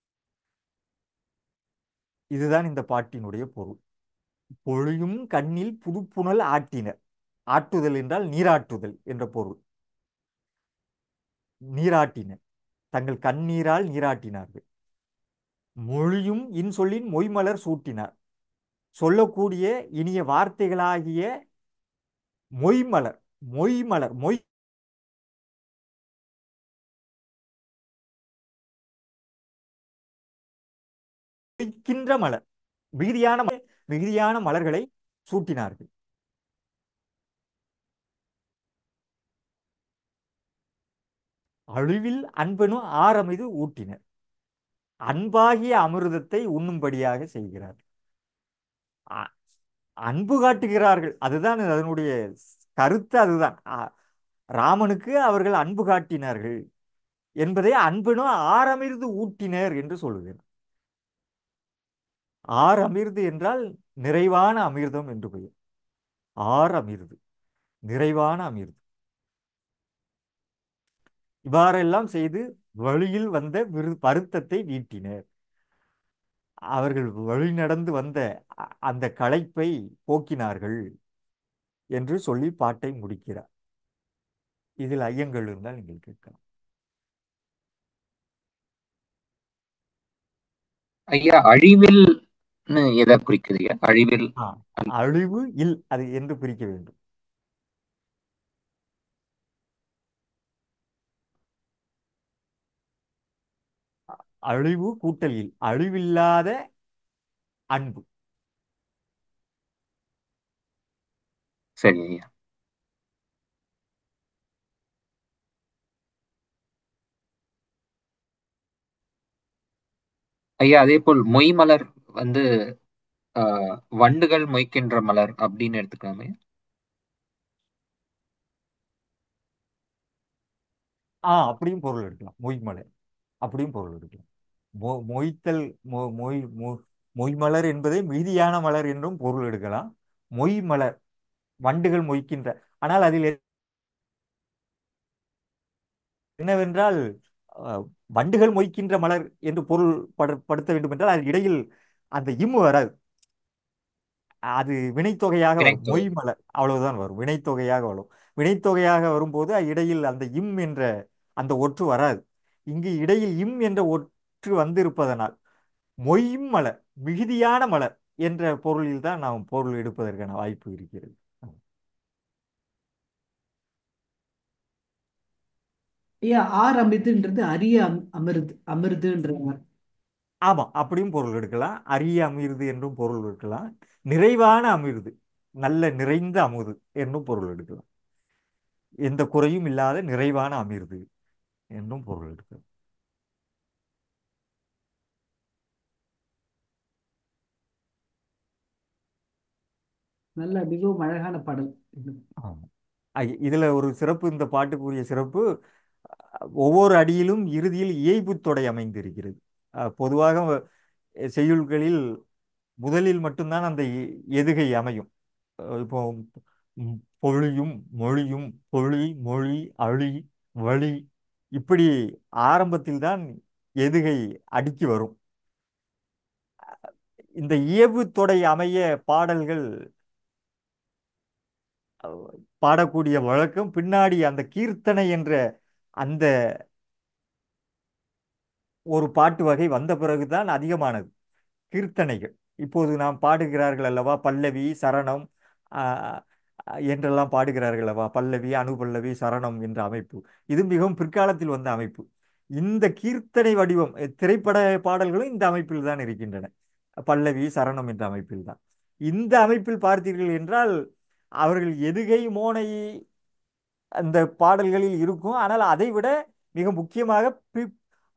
இதுதான் இந்த பாட்டினுடைய பொருள் பொழியும் கண்ணில் புதுப்புணல் ஆட்டினர் ஆட்டுதல் என்றால் நீராட்டுதல் என்ற பொருள் நீராட்டினர் தங்கள் கண்ணீரால் நீராட்டினார்கள் மொழியும் இன்சொல்லின் மொய்மலர் சூட்டினார் சொல்லக்கூடிய இனிய வார்த்தைகளாகிய மொய்மலர் மொய்மலர் மொய் மொய்க்கின்ற மலர் மிகுதியான ம- மிகுதியான மலர்களை சூட்டினார்கள் அழிவில் அன்பெனும் ஆரமிது ஊட்டினர் அன்பாகிய அமிர்தத்தை உண்ணும்படியாக செய்கிறார் அ- அன்பு காட்டுகிறார்கள் அதுதான் அதனுடைய கருத்து அதுதான் அ- ராமனுக்கு அவர்கள் அன்பு காட்டினார்கள் என்பதை அன்பெனும் ஆரமிர்து ஊட்டினர் என்று சொல்லுகிறார் ஆர் அமிர்து என்றால் நிறைவான அமிர்தம் என்று பெயர் ஆர் அமிர்து நிறைவான அமிர்து இவ்வாறெல்லாம் செய்து வழியில் வந்த விரு வருத்தத்தை வீட்டினர் அவர்கள் வழி நடந்து வந்த அ- அந்த களைப்பை போக்கினார்கள் என்று சொல்லி பாட்டை முடிக்கிறார் இதில் ஐயங்கள் இருந்தால் நீங்கள் கேட்கலாம் ஐயா அழிவில்னு எதை குறிக்குது ஐயா அழிவில் ஆ, அழிவு இல் அது என்று பிரிக்க வேண்டும் அழிவு கூட்டல் இல் அழிவில்லாத அன்பு சரி ஐயா ஐயா அதே போல் மொய் மலர் வந்து ஆஹ், வண்டுகள் மொய்க்கின்ற மலர் அப்படின்னு எடுத்துக்கலாமே ஆ அப்படியும் பொருள் எடுக்கலாம் மொய்மலர் அப்படியும் பொருள் எடுக்கலாம் மொ மொய்த்தல் மொ மொய் மொ மொய்மலர் என்பதை மீதியான மலர் என்றும் பொருள் எடுக்கலாம் மொய் மலர் வண்டுகள் மொய்க்கின்ற ஆனால் அதில் என்னவென்றால் அஹ், வண்டுகள் மொய்க்கின்ற மலர் என்று பொருள் படு- படுத்த வேண்டும் என்றால் அது இடையில் அந்த இம்மு வராது அது வினைத்தொகையாக வரும் வினைத்தொகை மொய் மலர் அவ்வளவுதான் வரும் வினைத்தொகையாக வரும் வினைத்தொகையாக வரும்போது இடையில் அந்த இம் என்ற அந்த ஒற்று வராது இங்கு இடையில் இம் என்ற ஒற்று வந்திருப்பதனால் மொய்யும் மலர் மிகுதியான மலர் என்ற பொருளில் தான் நாம் பொருள் எடுப்பதற்கான வாய்ப்பு இருக்கிறது ஐயா ஆர் அமிர்துன்றது அரிய அம்- அமிர்து அமிர்துன்ற மாதிரி. ஆமாம் அப்படியும் பொருள் எடுக்கலாம் அரிய அமிர்து என்றும் பொருள் எடுக்கலாம் நிறைவான அமிர்து நல்ல நிறைந்த அமுது என்றும் பொருள் எடுக்கலாம் எந்த குறையும் இல்லாத நிறைவான அமிர்து என்றும் பொருள் எடுக்கலாம் நல்ல மிகவும் அழகான பாடல் ஆமாம் ஐ- இதுல ஒரு சிறப்பு இந்த பாட்டுக்குரிய சிறப்பு அஹ், ஒவ்வொரு அடியிலும் இறுதியில் இயைபுத் தொடை அமைந்திருக்கிறது அஹ், பொதுவாக அஹ், செய்யுள்களில் முதலில் மட்டும்தான் அந்த எ- எதுகை அமையும் அஹ், இப்போ ம், பொழியும் மொழியும் பொழி மொழி அழி வழி இப்படி ஆரம்பத்தில் தான் எதுகை அடுக்கி வரும் இந்த இயைபுத் தொடை அமைய பாடல்கள் அஹ், பாடக்கூடிய வழக்கம் பின்னாடி அந்த கீர்த்தனை என்ற அந்த ஒரு பாட்டு வகை வந்த பிறகுதான் அதிகமானது கீர்த்தனைகள் இப்போது நாம் பாடுகிறார்கள் அல்லவா பல்லவி சரணம் ஆஹ், என்றெல்லாம் பாடுகிறார்கள் அல்லவா பல்லவி அனுபல்லவி சரணம் என்ற அமைப்பு இது மிகவும் பிற்காலத்தில் வந்த அமைப்பு இந்த கீர்த்தனை வடிவம் அஹ், திரைப்பட பாடல்களும் இந்த அமைப்பில் தான் இருக்கின்றன பல்லவி சரணம் என்ற அமைப்பில் தான் இந்த அமைப்பில் பார்த்தீர்கள் என்றால் அவர்கள் எதுகை மோனை அந்த பாடல்களில் இருக்கும் ஆனால் அதை விட மிக முக்கியமாக பி-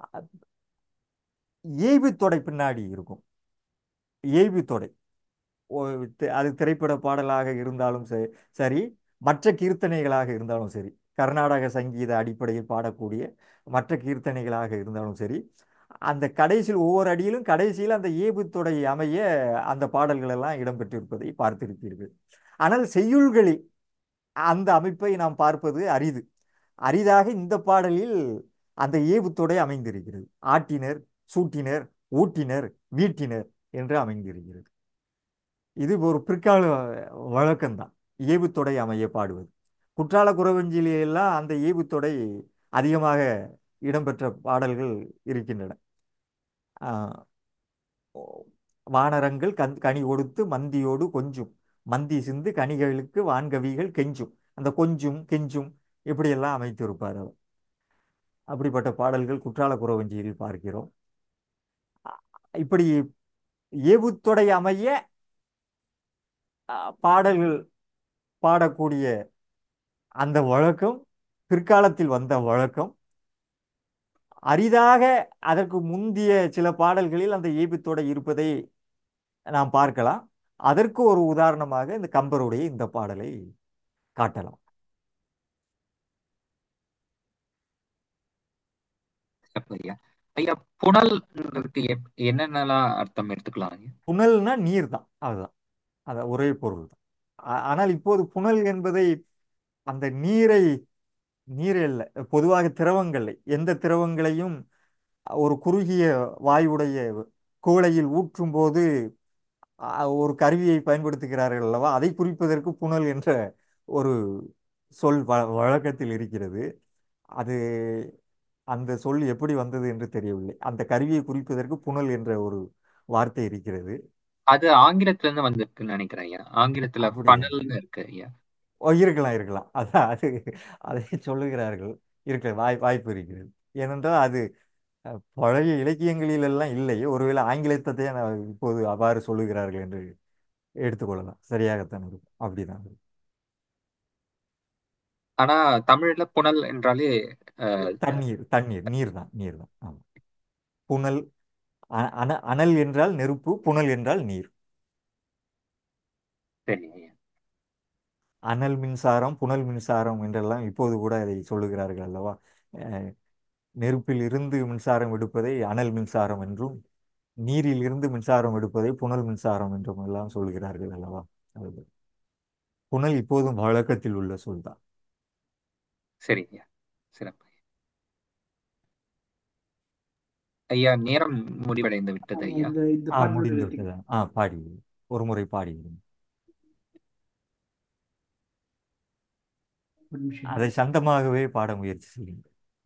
இயைபு தொடை பின்னாடி இருக்கும் இயைபு தொடை ஓ- தி- அது திரைப்பட பாடலாக இருந்தாலும் சரி சரி மற்ற கீர்த்தனைகளாக இருந்தாலும் சரி கர்நாடக சங்கீத அடிப்படையில் பாடக்கூடிய மற்ற கீர்த்தனைகளாக இருந்தாலும் சரி அந்த கடைசியில் ஒவ்வொரு அடியிலும் கடைசியில் அந்த இயைபு தொடை அமைய அந்த பாடல்கள் எல்லாம் இடம்பெற்றிருப்பதை பார்த்திருப்பீர்கள் ஆனால் செய்யுள்களில் அந்த அமைப்பை நாம் பார்ப்பது அரிது அரிதாக இந்த பாடலில் அந்த ஏவுத்தொடை அமைந்திருக்கிறது ஆட்டினர் சூட்டினர் ஊட்டினர் வீட்டினர் என்று அமைந்திருக்கிறது இது ஒரு பிற்கால வழக்கம்தான் ஏவுத்தொடை அமைய பாடுவது குற்றால குறவஞ்சியிலெல்லாம் அந்த ஏவுத்தொடை அதிகமாக இடம்பெற்ற பாடல்கள் இருக்கின்றன ஆஹ் வானரங்கள் கண் கனி கொடுத்து மந்தியோடு கொஞ்சும் மந்தி சிந்து கனிகளுக்கு வான்கவிகள் கெஞ்சும் அந்த கொஞ்சும் கெஞ்சும் இப்படியெல்லாம் அமைத்திருப்பார் அவர் அப்படிப்பட்ட பாடல்கள் குற்றால குறவஞ்சியில் பார்க்கிறோம் இப்படி ஏவுத்தொடை அமைய அஹ், பாடல்கள் பாடக்கூடிய அந்த வழக்கம் பிற்காலத்தில் வந்த வழக்கம் அரிதாக அதற்கு முந்திய சில பாடல்களில் அந்த ஏவுத்தொடை இருப்பதை நாம் பார்க்கலாம் அதற்கு ஒரு உதாரணமாக இந்த கம்பருடைய இந்த பாடலை காட்டலாம் சிறப்பு ஐயா ஐயா புனல்ன்றதுக்கு எப்- என்னென்னலாம் அர்த்தம் எடுத்துக்கலாம் ஐயா புனல்னா நீர் தான் அதுதான் அது ஒரே பொருள் தான் ஆ- ஆனால் இப்போது புனல் என்பதை அந்த நீரை நீர் அல்ல பொதுவாக திரவங்களை எந்த திரவங்களையும் ஒரு குறுகிய வாயுடைய குவளையில் ஊற்றும் போது அ, ஒரு கருவியை பயன்படுத்துகிறார்கள் அல்லவா அதை குறிப்பதற்கு புனல் என்ற ஒரு சொல் வ வழக்கத்தில் இருக்கிறது அது அந்த சொல் எப்படி வந்தது என்று தெரியவில்லை அந்த கருவியை குறிப்பதற்கு புனல் என்ற ஒரு வார்த்தை இருக்கிறது அது ஆங்கிலத்துல இருந்து வந்திருக்குன்னு நினைக்கிறேன் ஐயா ஆங்கிலத்துல அப்படியா ஃபனல்னு இருக்கு ஐயா ஓ இருக்கலாம் இருக்கலாம் அதான் அது அதை சொல்லுகிறார்கள் இருக்க வாய் வாய்ப்பு இருக்கிறது ஏனென்றால் அது அஹ், பழைய இலக்கியங்களில் எல்லாம் இல்லை ஒருவேளை ஆங்கிலத்தை நான் இப்போது அவ்வாறு சொல்லுகிறார்கள் என்று எடுத்துக்கொள்ளலாம் சரியாகத்தான் இருக்கும் அப்படிதான் இருக்கும். ஆனா தமிழ்ல புனல் என்றாலே அஹ், தண்ணீர் தண்ணீர் நீர் தான் நீர் தான் ஆமாம் புனல் அ- அன அனல் என்றால் நெருப்பு புனல் என்றால் நீர் சரி ஐயா அனல் மின்சாரம் புனல் மின்சாரம் என்றெல்லாம் இப்போது கூட அதை சொல்லுகிறார்கள் அல்லவா அஹ், நெருப்பில் இருந்து மின்சாரம் எடுப்பதை அனல் மின்சாரம் என்றும் நீரில் இருந்து மின்சாரம் எடுப்பதை புனல் மின்சாரம் என்றும் எல்லாம் சொல்கிறார்கள் அல்லவா அது புனல் இப்போதும் வழக்கத்தில் உள்ள சொல்தான் சரி ஐயா சிறப்பு ஐயா நேரம் முடிவடைந்து விட்டது ஆமா, ஐயா இந்த இந்த ஆ பாட்டு முடிந்து நிறுத்தி விட்டதா ஆ பாடி ஒரு முறை பாடி ஒரு நிமிஷம் அதை சந்தமாகவே பாட முயற்சி செய்யுங்கள்